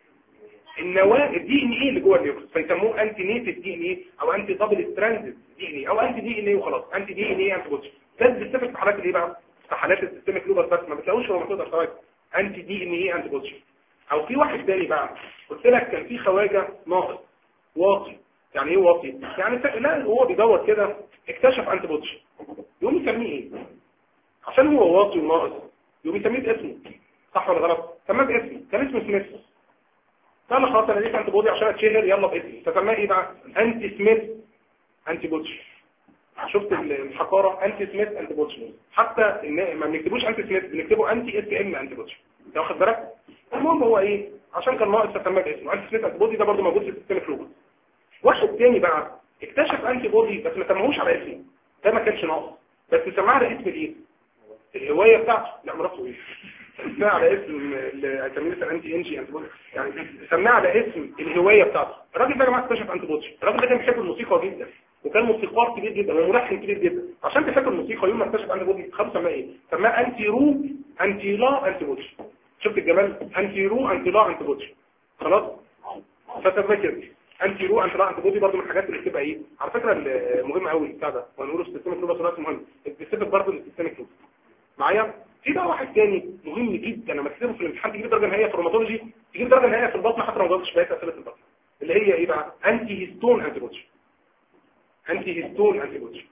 النواه الدي ان ايه اللي جوه النيوكليس فيسموه انتي نيتد دي ان ايه او انتي دبل ستراندد دي ان ايه او انتي دي ان ايه وخلاص انتي دي ان ايه انتي بودي ده بيستفيد في حالات الايه بقى في حالات السيستميك لوبر بس ما بتلاقوش روماتويد ارثرايتس انتي دي ان ايه انتي بودي او في واحد تاني بقى قلت لك كان في خواجه ناقص واطي يعني ايه واطي يعني لا هو بيدور كده اكتشف انتي بودي يقوم يسميه ايه عشان هو واطي وناقص يقوم يسميه باسمه صح ولا غلط سماه باسمه كان اسمه سميث قال خلاص انا لقيت انتي بودي عشان اتشهر يلا باسمي فسماه ايه بقى انتي سميث انتي بودي شفت الحقاره انتي سميث انتي بودي حتى إن ما بنكتبوش انتي سميث بنكتبه انتي اس ام انتي بودي انت واخد بالك المهم هو ايه عشان كان ناقص فسماه باسمه انتي سميث انتي بودي ده برضه موجود في السيستم فلوبس واحد تاني بقى اكتشف انتي بودي بس ما سماهوش على اسمه ده ما كانش ناقص بس سماه على اسم الايه الهوايه بتاعته لا مراته ايه سماه على اسم هيسميه الانتي انجي انتي بودي يعني سماه على اسم الهوايه بتاعته الراجل ده يا جماعه اكتشف انتي بودي الراجل ده كان بيحب الموسيقى جدا وكان موسيقار كبير جدا وملحن كبير جدا عشان تحب الموسيقى يوم ما اكتشف انتي بودي خلاص سماه ايه سماه انتي رو انتي لا انتي بودي شفت الجمال انتي رو انتي لا انتي بودي خلاص فسماه كده انتي رو انتي لا انتي بودي برضه من الحاجات اللي بتبقى ايه على فكره المهم قوي بتاع ده ونقوله سيستمك لوبس ولا مهم السبب برضه السيستمك لوبس معايا في بقى واحد تاني مهم جدا لما تكتبه في الامتحان تجيب درجه نهائيه في الروماتولوجي تجيب درجه نهائيه في البطن حتى لو ما جاوبتش بقيه اسئله البطن اللي هي ايه بقى انتي هيستون انتي بودي انتي هيستون انتي بودي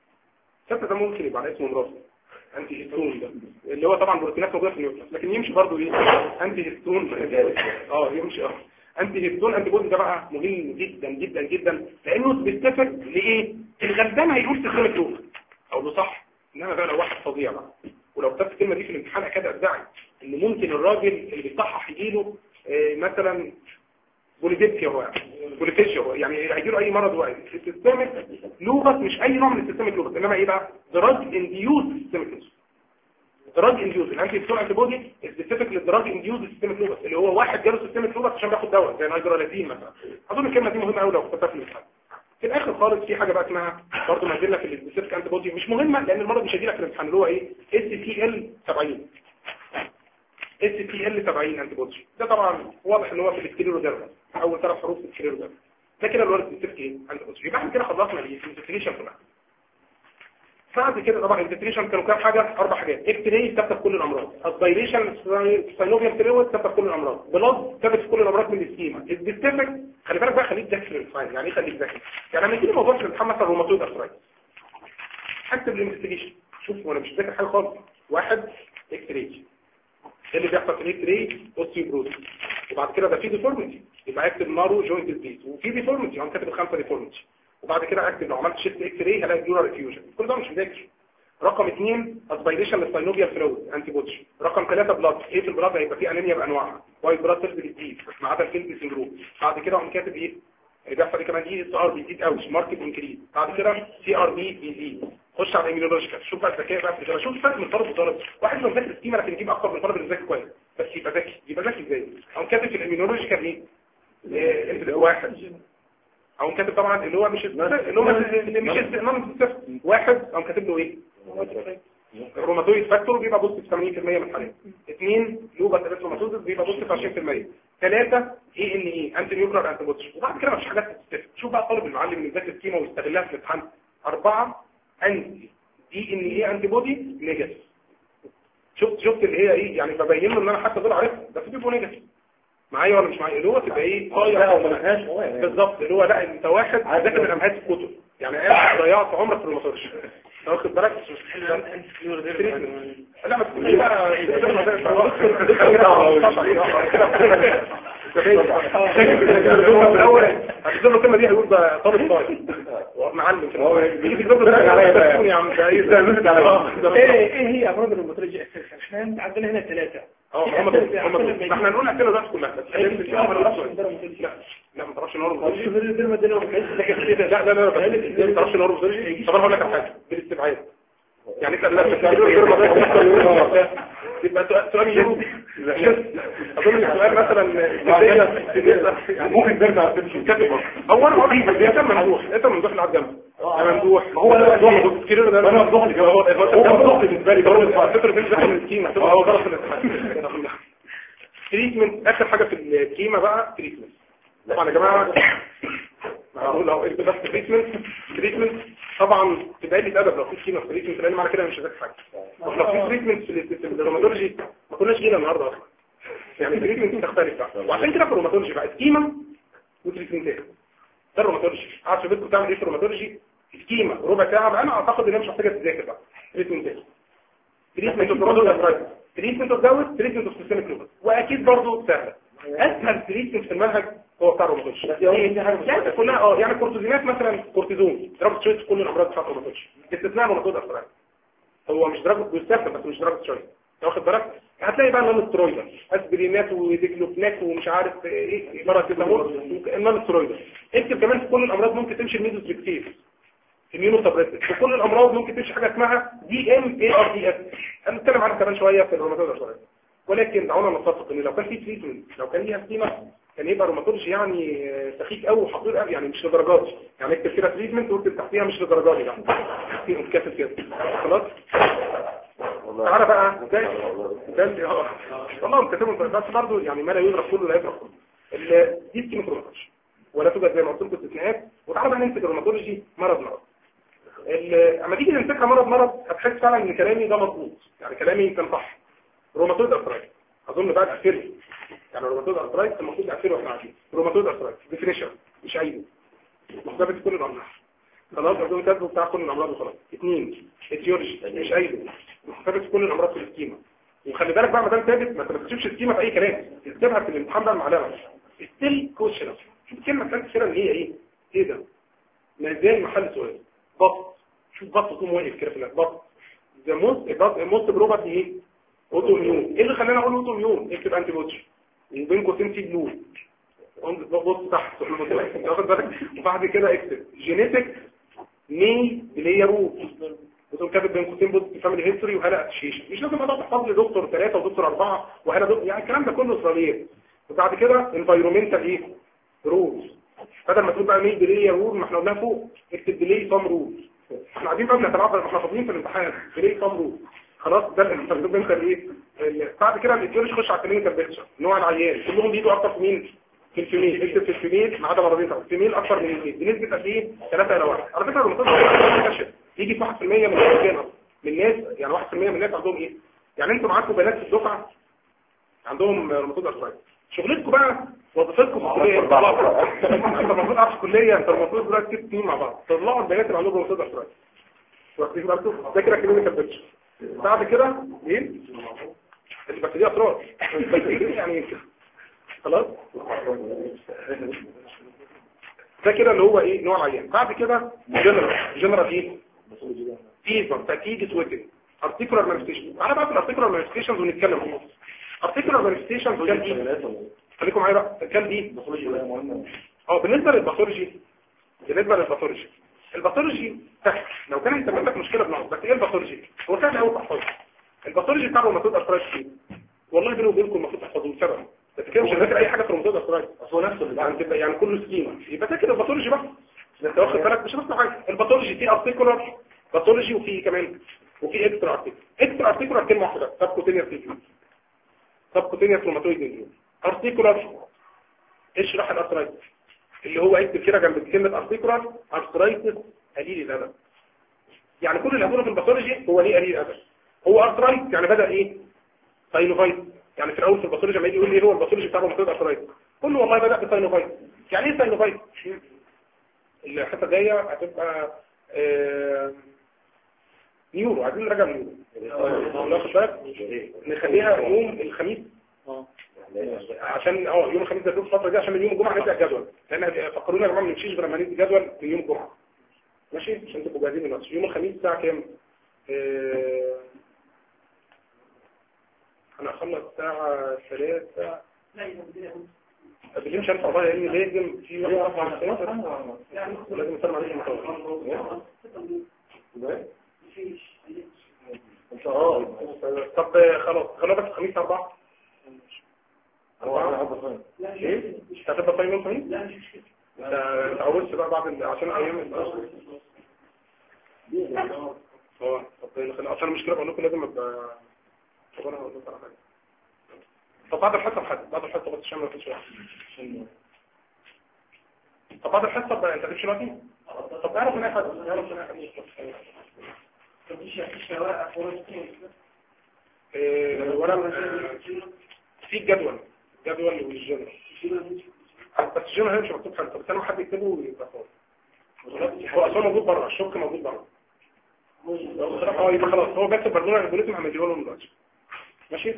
حتى ده ممكن يبقى على اسمه مراسل انتي هيستون ده اللي هو طبعا بروتينات موجوده في النيوكلاس لكن يمشي برضه ايه انتي هيستون اه يمشي اه انتي هيستون انتي بودي ده بقى مهم جدا جدا جدا لانه بيتفق لايه الغلبان هيقول سيستم اللوب او له صح انما بقى لو واحد فظيع بقى ولو كتبت الكلمه دي في الامتحان اكاد ادعي ان ممكن الراجل اللي بيصحح يجيله آه مثلا بوليديبسيا هو بوليفيشيا هو يعني هيجيله اي مرض واحد السيستمك لوبس مش اي نوع من السيستمك لوبس انما ايه بقى دراج انديوز سيستمك لوبس دراج انديوز الانتي بتوع انتي بودي سبيسيفيك للدراج انديوز سيستمك لوبس اللي هو واحد جاله سيستمك لوبس عشان بياخد دواء زي نايترالازين مثلا اظن الكلمه دي مهمه قوي لو كتبتها في الامتحان في الاخر خالص في حاجه بقى اسمها برضه ما زلنا في السبيسيفيك انتي بودي مش مهمه لان المرض مش هيجي لك في الامتحان اللي هو ايه اس تي ال 70 اس تي ال 70 انتي بودي ده طبعا واضح ان هو في السكليروديرما اول ثلاث حروف في السكليروديرما ده كده اللي هو السبيسيفيك ايه انتيبودي يبقى احنا كده خلصنا الانفستيجيشن كلها بعد كده طبعا الانفستيجيشن كانوا كام حاجه اربع حاجات اكس راي ثابته في كل الامراض اسبيريشن ساينوفيوم فلويد ثابته في كل الامراض بلاد ثابت في كل الامراض من السكيما السبيسيفيك خلي بالك بقى خليك ذاكر الفاين يعني ايه خليك ذاكر يعني لما يجي موضوع في الامتحان مثلا روماتويد ارثرايتس اكتب الانفستيجيشن شوف وانا مش ذاكر حاجه خالص واحد اكس راي ايه اللي بيحصل في الاكس راي اوستيوبروز وبعد كده ده في ديفورميتي يبقى اكتب مارو جوينت ديزيز وفي ديفورميتي هم كاتب الخمسه ديفورميتي وبعد كده اكتب لو عملت شيفت اكس راي هلاقي جورا ريفيوجن كل ده مش مذاكر رقم اثنين اسبيريشن للساينوفيال فلويد انتي بودي رقم ثلاثة بلاد ايه في البلاد هيبقى فيه انيميا بانواعها وايت بلاد سيلز بتزيد ما عدا الفيلد سندروم بعد كده قام كاتب ايه اللي بيحصل ايه كمان اي اس ار بيزيد قوي ماركت انكريز بعد كده سي ار بي بيزيد خش على الايميولوجيكال شوف بقى الذكاء بقى في الإجابة. شوف الفرق من طالب وطالب واحد لو ذاكر سكيما لكن يجيب اكتر من طالب اللي ذاكر كويس بس يبقى ذكي يبقى ذكي ازاي قام كاتب في الايميولوجيكال ايه إيه، انت واحد او كاتب طبعا اللي هو مش اللي هو اللي مش النون واحد او كاتب له ايه الروماتويد فاكتور بيبقى بص في 80% من الحالات اثنين لوبا ثلاث روماتويد بيبقى بص في 20% ثلاثة اي ان اي انتي نيوكلر انتي بوتش وبعد كده مفيش حاجات تستفيد شوف بقى الطالب المعلم اللي ذاكر سكيما ويستغلها في الامتحان أربعة انتي دي ان اي انتي بودي نيجاتيف شفت شفت اللي هي ايه يعني ببين له ان انا حتى دول عارفها بس بيبقوا نيجاتيف معايا ولا مش معايا اللي هو تبقى ايه لا وما لهاش هو يعني بالظبط اللي هو لا انت واحد ذاكر من امهات الكتب يعني ايه ضيعت عمرك في المطرش واخد بالك لا ما تقولش بقى الاول هتكتب له الكلمه دي هيقول ده طالب طالب معلم يجي تكتب له يا عم ده ايه ده ايه ايه هي امراض الروماتولوجيا اساسا احنا عندنا هنا ثلاثه اه هم دول هم دول ما احنا هنقول اسئله دلوقتي كلها بس لا لا ما تعرفش ان هو لا لا لا لا بس ما تعرفش ان هو طب انا هقول لك على حاجه بالاستبعاد يعني انت لا يبقى سؤال- سؤال يجيبه اظن السؤال مثلا ممكن نرجع تمشي هو انا هقول لك انت ممدوح انت ممدوح اللي قاعد جنبك يا ممدوح ما هو انا ممدوح. كتير ده انا ممدوح اللي هو جنبك. هو ممدوح بالنسبه لي هو فكره انت داخل الكيمه هو غلط في الامتحان تريتمنت اخر حاجه في الكيمه بقى تريتمنت طبعا يا جماعه معقول لو قلت بس تريتمنت تريتمنت طبعا في بدايه الادب لو في كيمه في تريتمنت لان معنى كده مش هذاك حاجه طب لو في تريتمنت في ال- في الروماتولوجي ما كناش جينا النهارده اصلا يعني التريتمنت تختلف بقى وعشان كده في الروماتولوجي بقى سكيما وتريتمنتات ده الروماتولوجي قاعد في بيتكم تعمل ايه في الروماتولوجي سكيما ربع ساعه بقى انا اعتقد ان هي مش محتاجه تذاكر بقى تريتمنتات تريتمنت اوف روماتولوجي تريتمنت اوف داوت تريتمنت اوف سيستميك لوبس واكيد برضه سهله اسهل تريتمنت في المنهج هو بتاع الروماتولوجي يعني كلها اه يعني الكورتيزونات مثلا كورتيزون دراج تشويس في كل الامراض بتاعت الروماتولوجي استثناء روماتويد ارثرايتس هو مش دراج بيستخدم بس مش دراج تشويس واخد بالك هتلاقي بقى نون سترويدال اسبرينات وديكلوفناك ومش عارف ايه باراسيتامول النون سترويدال اكتب كمان في كل الامراض ممكن تمشي الميزوتريكسيز اميونو سبريسيف في كل الامراض ممكن تمشي حاجه اسمها دي ام اي ار دي اس هنتكلم عنها كمان شويه في الروماتويد ارثرايتس ولكن دعونا نتفق ان لو كان في تريتمنت لو كان ليها سكيما كان يبقى روماتولوجي يعني آه، سخيف قوي وحقير قوي يعني مش لدرجات يعني اكتب كده تريتمنت واكتب تحتيها مش لدرجات لا في كاتب كده خلاص تعالى بقى ده ده اللي- اه والله انت كاتبهم بس برضه يعني ما لا يدرك كله لا يدرك كله ال- دي سكيما روماتولوجي ولا توجد زي ما قلت لكم استثناءات وتعالى بقى نمسك الروماتولوجي مرض مرض ال- اما تيجي نمسكها مرض مرض هتحس فعلا ان كلامي ده مظبوط يعني كلامي كان صح روماتويد ارثرايتس اظن بقى تقفله يعني روماتويد ارثرايتس المفروض نقفله واحنا قاعدين روماتويد ارثرايتس ديفينيشن مش عيبه مختلف في كل الامراض خلاص اظن كاتبه بتاع كل الامراض وخلاص اثنين اتيولوجي مش عيبه مختلف في كل الامراض في السكيما وخلي بالك بقى ما دام ثابت ما تكتبش السكيما في اي كلام اكتبها في الامتحان بقى المعلمه ستيل كويشن شوف الكلمه بتاعت كده ان هي ايه ايه ده ما زال محل سؤال بط شوف بط تقوم واقف كده في الأرض. بط ذا موست موست بروبابلي ايه اوتو ميون ايه اللي خلاني اقول اوتو ميون اكتب انتي بوتش وبين قوسين في بلو بص تحت واخد بالك وبعد كده اكتب جينيتك مي اللي هي روت وتقوم كاتب بين قوسين بص فاميلي هيستوري وهلا اسوشيشن مش لازم بقى تحفظ لي دكتور ثلاثه ودكتور اربعه وهلا دكتور يعني الكلام ده كله اسرائيليات وبعد كده انفايرومنتال ايه رولز بدل ما تقول بقى مي ديلي رول ما احنا قلناها فوق اكتب ديلي سام رول احنا قاعدين بقى بنتلعب احنا فاضيين في الامتحان ديلي سام رول خلاص ده الانفايرومنتال ايه ال- بعد كده الايديولوجي يخش على الكلينيكال بيكتشر نوع العيان كلهم بيجوا اكتر في مين في الفيميل اكتب في الفيميل ما عدا مرضين طبعا الفيميل اكثر من الميل بنسبه قد ايه 3 الى 1 على فكره الروماتويد منتشر يجي في 1% من الرجال أصلاً. من الناس يعني 1% من الناس عندهم ايه يعني انتوا معاكم بنات في الدفعه عندهم روماتويد ارثرايتس شغلتكم بقى وظيفتكم في الكليه انت انت المفروض قاعد في الكليه انت المفروض دلوقتي ست سنين مع بعض طلعوا البنات اللي عندهم روماتويد ارثرايتس واخدين بالكم ده كده كلينيكال بيكتشر بعد كده ايه بس دي اسرار بس دي يعني خلاص ده كده اللي هو ايه نوع العيان بعد كده جنرال جنرال ايه فيفر فاتيج سويتنج ارتيكولار مانيفستيشن تعالى بقى في الارتيكولار مانيفستيشنز ونتكلم عنها ارتيكولار مانيفستيشنز كان ايه خليكم معايا بقى كان ايه اه بالنسبه للباثولوجي بالنسبه للباثولوجي الباثولوجي سهل لو كان انت عندك مشكله بنقص بس ايه الباثولوجي هو سهل قوي تحفظه الباثولوجي بتاع الروماتويد ارثرايتس ايه والله بيني وبينكم المفروض تحفظوه سبب بس كده مش هنذاكر اي حاجه في الروماتويد ارثرايتس بس هو نفسه اللي يعني بعد تبقى يعني كله سكيما يبقى فاكر الباثولوجي بقى انت واخد بالك مش هتسمع حاجه الباثولوجي فيه ارتيكولار باثولوجي وفي كمان وفي اكسترا ارتيكولار اكسترا ارتيكولار كلمه واحده سبكوتينيوس تيجن سبكوتينيوس روماتويد جنجيوم ارتيكولار اشرح الارثرايتس اللي هو اكتب كده جنب كلمه ارتيكولار ارثرايتس قليل الادب يعني كل اللي هقوله في الباثولوجي هو ليه قليل الادب هو ارثرايتس يعني بدا ايه ساينوفايت يعني في الاول في الباثولوجي لما يجي يقول لي ايه هو الباثولوجي بتاع الروماتويد ارثرايتس كله والله بدا بساينوفايت يعني ايه ساينوفايت الحته الجايه هتبقى آه، نيورو عايزين نراجع نيورو ناخد بالك نخليها يوم الخميس عشان اه يوم الخميس ده في الفتره دي عشان من يوم الجمعه نبدا الجدول لان فكرونا يا جماعه ما نمشيش غير لما ندي جدول من يوم الجمعه ماشي عشان تبقوا جاهزين من نفسه يوم الخميس الساعه كام آه، انا اخلص الساعه 3 بالليل مش عارف والله لان لازم في واحد اربع ساعات لازم نسلم عليه المطار انت اه طب خلاص خلاص بس الخميس أربعة هو انا عبد فاهم ايه؟ مش هتبقى صايم يوم خميس؟ لا مش انت انت عودت بقى بعد ال- عشان ايام ال- اه طب خلي- عشان المشكله بقول لكم لازم ابقى طب انا هقول لكم على حاجه طب بعد الحصه بحد بعد الحصه بس عشان ما فيش وقت طب بعد الحصه بقى انت مش دلوقتي طب اعرف من اي حد اعرف من اي حد إيه، ولا آه، في الجدول جدول والجنرال بس الجنرال هي مش مكتوب حاجه بس انا حد يكتبه ويبقى فاضي هو اصلا موجود بره الشك موجود بره اه يبقى خلاص هو بس البرنامج الالجوريثم هعمله لهم دلوقتي ماشي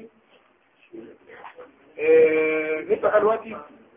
آه، نبدا بقى دلوقتي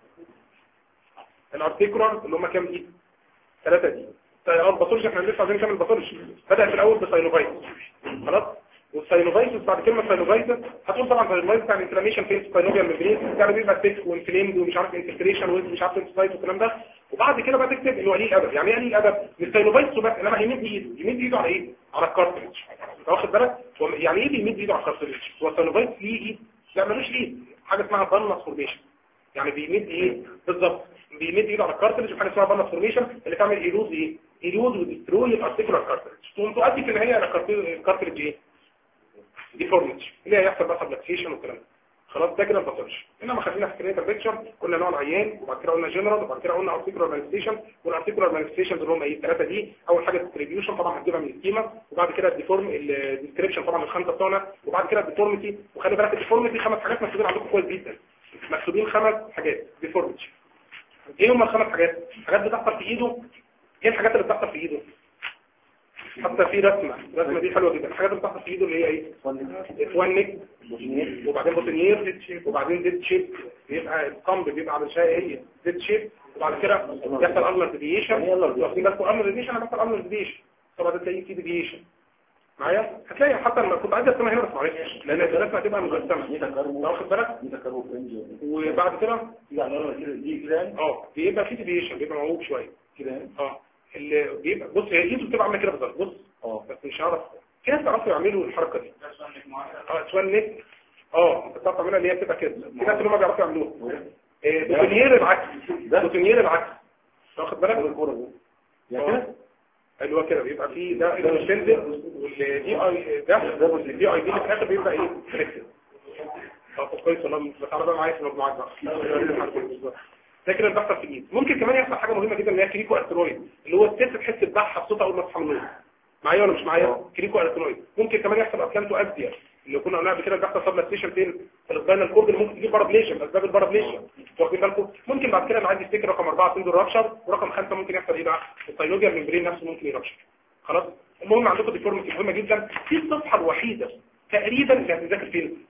الارتيكولار اللي هم كام دي ثلاثه دي طيب الباثولوجي احنا لسه عايزين نكمل الباثولوجي بدا في الاول بساينوفايتس خلاص والساينوفايتس بعد كلمه ساينوفايتس هتقول طبعا ساينوفايتس يعني انفلاميشن في الساينوفيال ميمبرين يعني بيبقى تيك وانفليمد ومش عارف انفلتريشن ومش عارف انسايت والكلام ده وبعد كده بقى تكتب اللي هو قليل الادب يعني ايه قليل الادب الساينوفايتس بس انما يمد ايده يمد ايده على ايه على الكارتريج انت واخد بالك هو يعني ايه بيمد ايده على الكارتريج هو الساينوفايتس ليه ايد لا ملوش ايد حاجه اسمها بالنس فورميشن يعني بيمد ايه بالظبط بيمد ايده على الكارتريج وحاجه اسمها بالنس فورميشن اللي تعمل ايروز ايه ايروز وديستروي الارتيكولار كارتريج تقوم تؤدي في النهايه على الكارتريج ايه ديفورميتي اللي هيحصل بقى سبلكسيشن والكلام ده خلاص ده كده الباثولوجي انما خلينا في كلينيكال بيكتشر قلنا نوع العيان وبعد كده قلنا جنرال وبعد كده قلنا ارتيكولار مانيفستيشن والارتيكولار مانيفستيشن اللي هم ايه الثلاثه دي اول حاجه الديستريبيوشن طبعا هتجيبها من السكيما وبعد كده الديفورم الديسكريبشن طبعا الخمسه بتوعنا وبعد كده الديفورميتي وخلي بالك الديفورميتي خمس حاجات مكتوبين عندكم كويس جدا مكتوبين خمس حاجات ديفورميتي ايه هم الخمس حاجات حاجات بتحصل في ايده ايه الحاجات اللي بتحصل في ايده حتى في رسمه الرسمه دي حلوه جدا الحاجات اللي بتحصل في ايده اللي هي ايه اتوانك وبعدين بوتنير وبعدين ديد شيب بيبقى القمب بيبقى على شيء هي ديد شيب وبعد كده يحصل ارمر ديفيشن واخدين بالكم ارمر ديفيشن انا بحصل ارمر ديفيشن طبعا ده تلاقيه في ديفيشن معايا هتلاقي حتى لما كنت عايز ارسمها هنا بس ما عرفتش لان الرسمه هتبقى مجسمه واخد بالك وبعد كده اه بيبقى في ديفيشن بيبقى موهوب شويه كده اه اللي بيبقى بص هي ايده بتبقى عامله كده بالظبط بص اه بس مش عارف في ناس بيعرفوا يعملوا الحركه دي اه سوان نيك اه انت بتعرف تعملها اللي هي بتبقى كده في ناس اللي هم بيعرفوا يعملوها آه، بوتنير العكس بوتنير العكس واخد بالك يعني كده اللي هو كده بيبقى فيه ده اللي مش تنزل والدي اي ده الدي اي دي في الاخر بيبقى ايه فليكسبل اه طب كويس والله بس انا بقى معايا في المجموعات بقى ده كده اللي بيحصل في الايد ممكن كمان يحصل حاجه مهمه جدا اللي هي كريكو ارترويد اللي هو الست تحس بضعها بصوتها اول ما تصحى من النوم معايا ولا مش معايا كريكو ارترويد ممكن كمان يحصل افلانتو ازيا اللي كنا قلنا قبل كده بيحصل سبلاستيشن فين في السباينال كورد اللي ممكن تجيب بارابليشن اسباب البارابليشن واخدين بالكم ممكن بعد كده نعدي ستيك رقم 4 سندر رابشر ورقم 5 ممكن يحصل ايه بقى الساينوجيال ممبرين نفسه ممكن يرابشر خلاص المهم عندكم ديفورميتي مهمه جدا في الصفحه الوحيده تقريبا اللي هتذاكر فين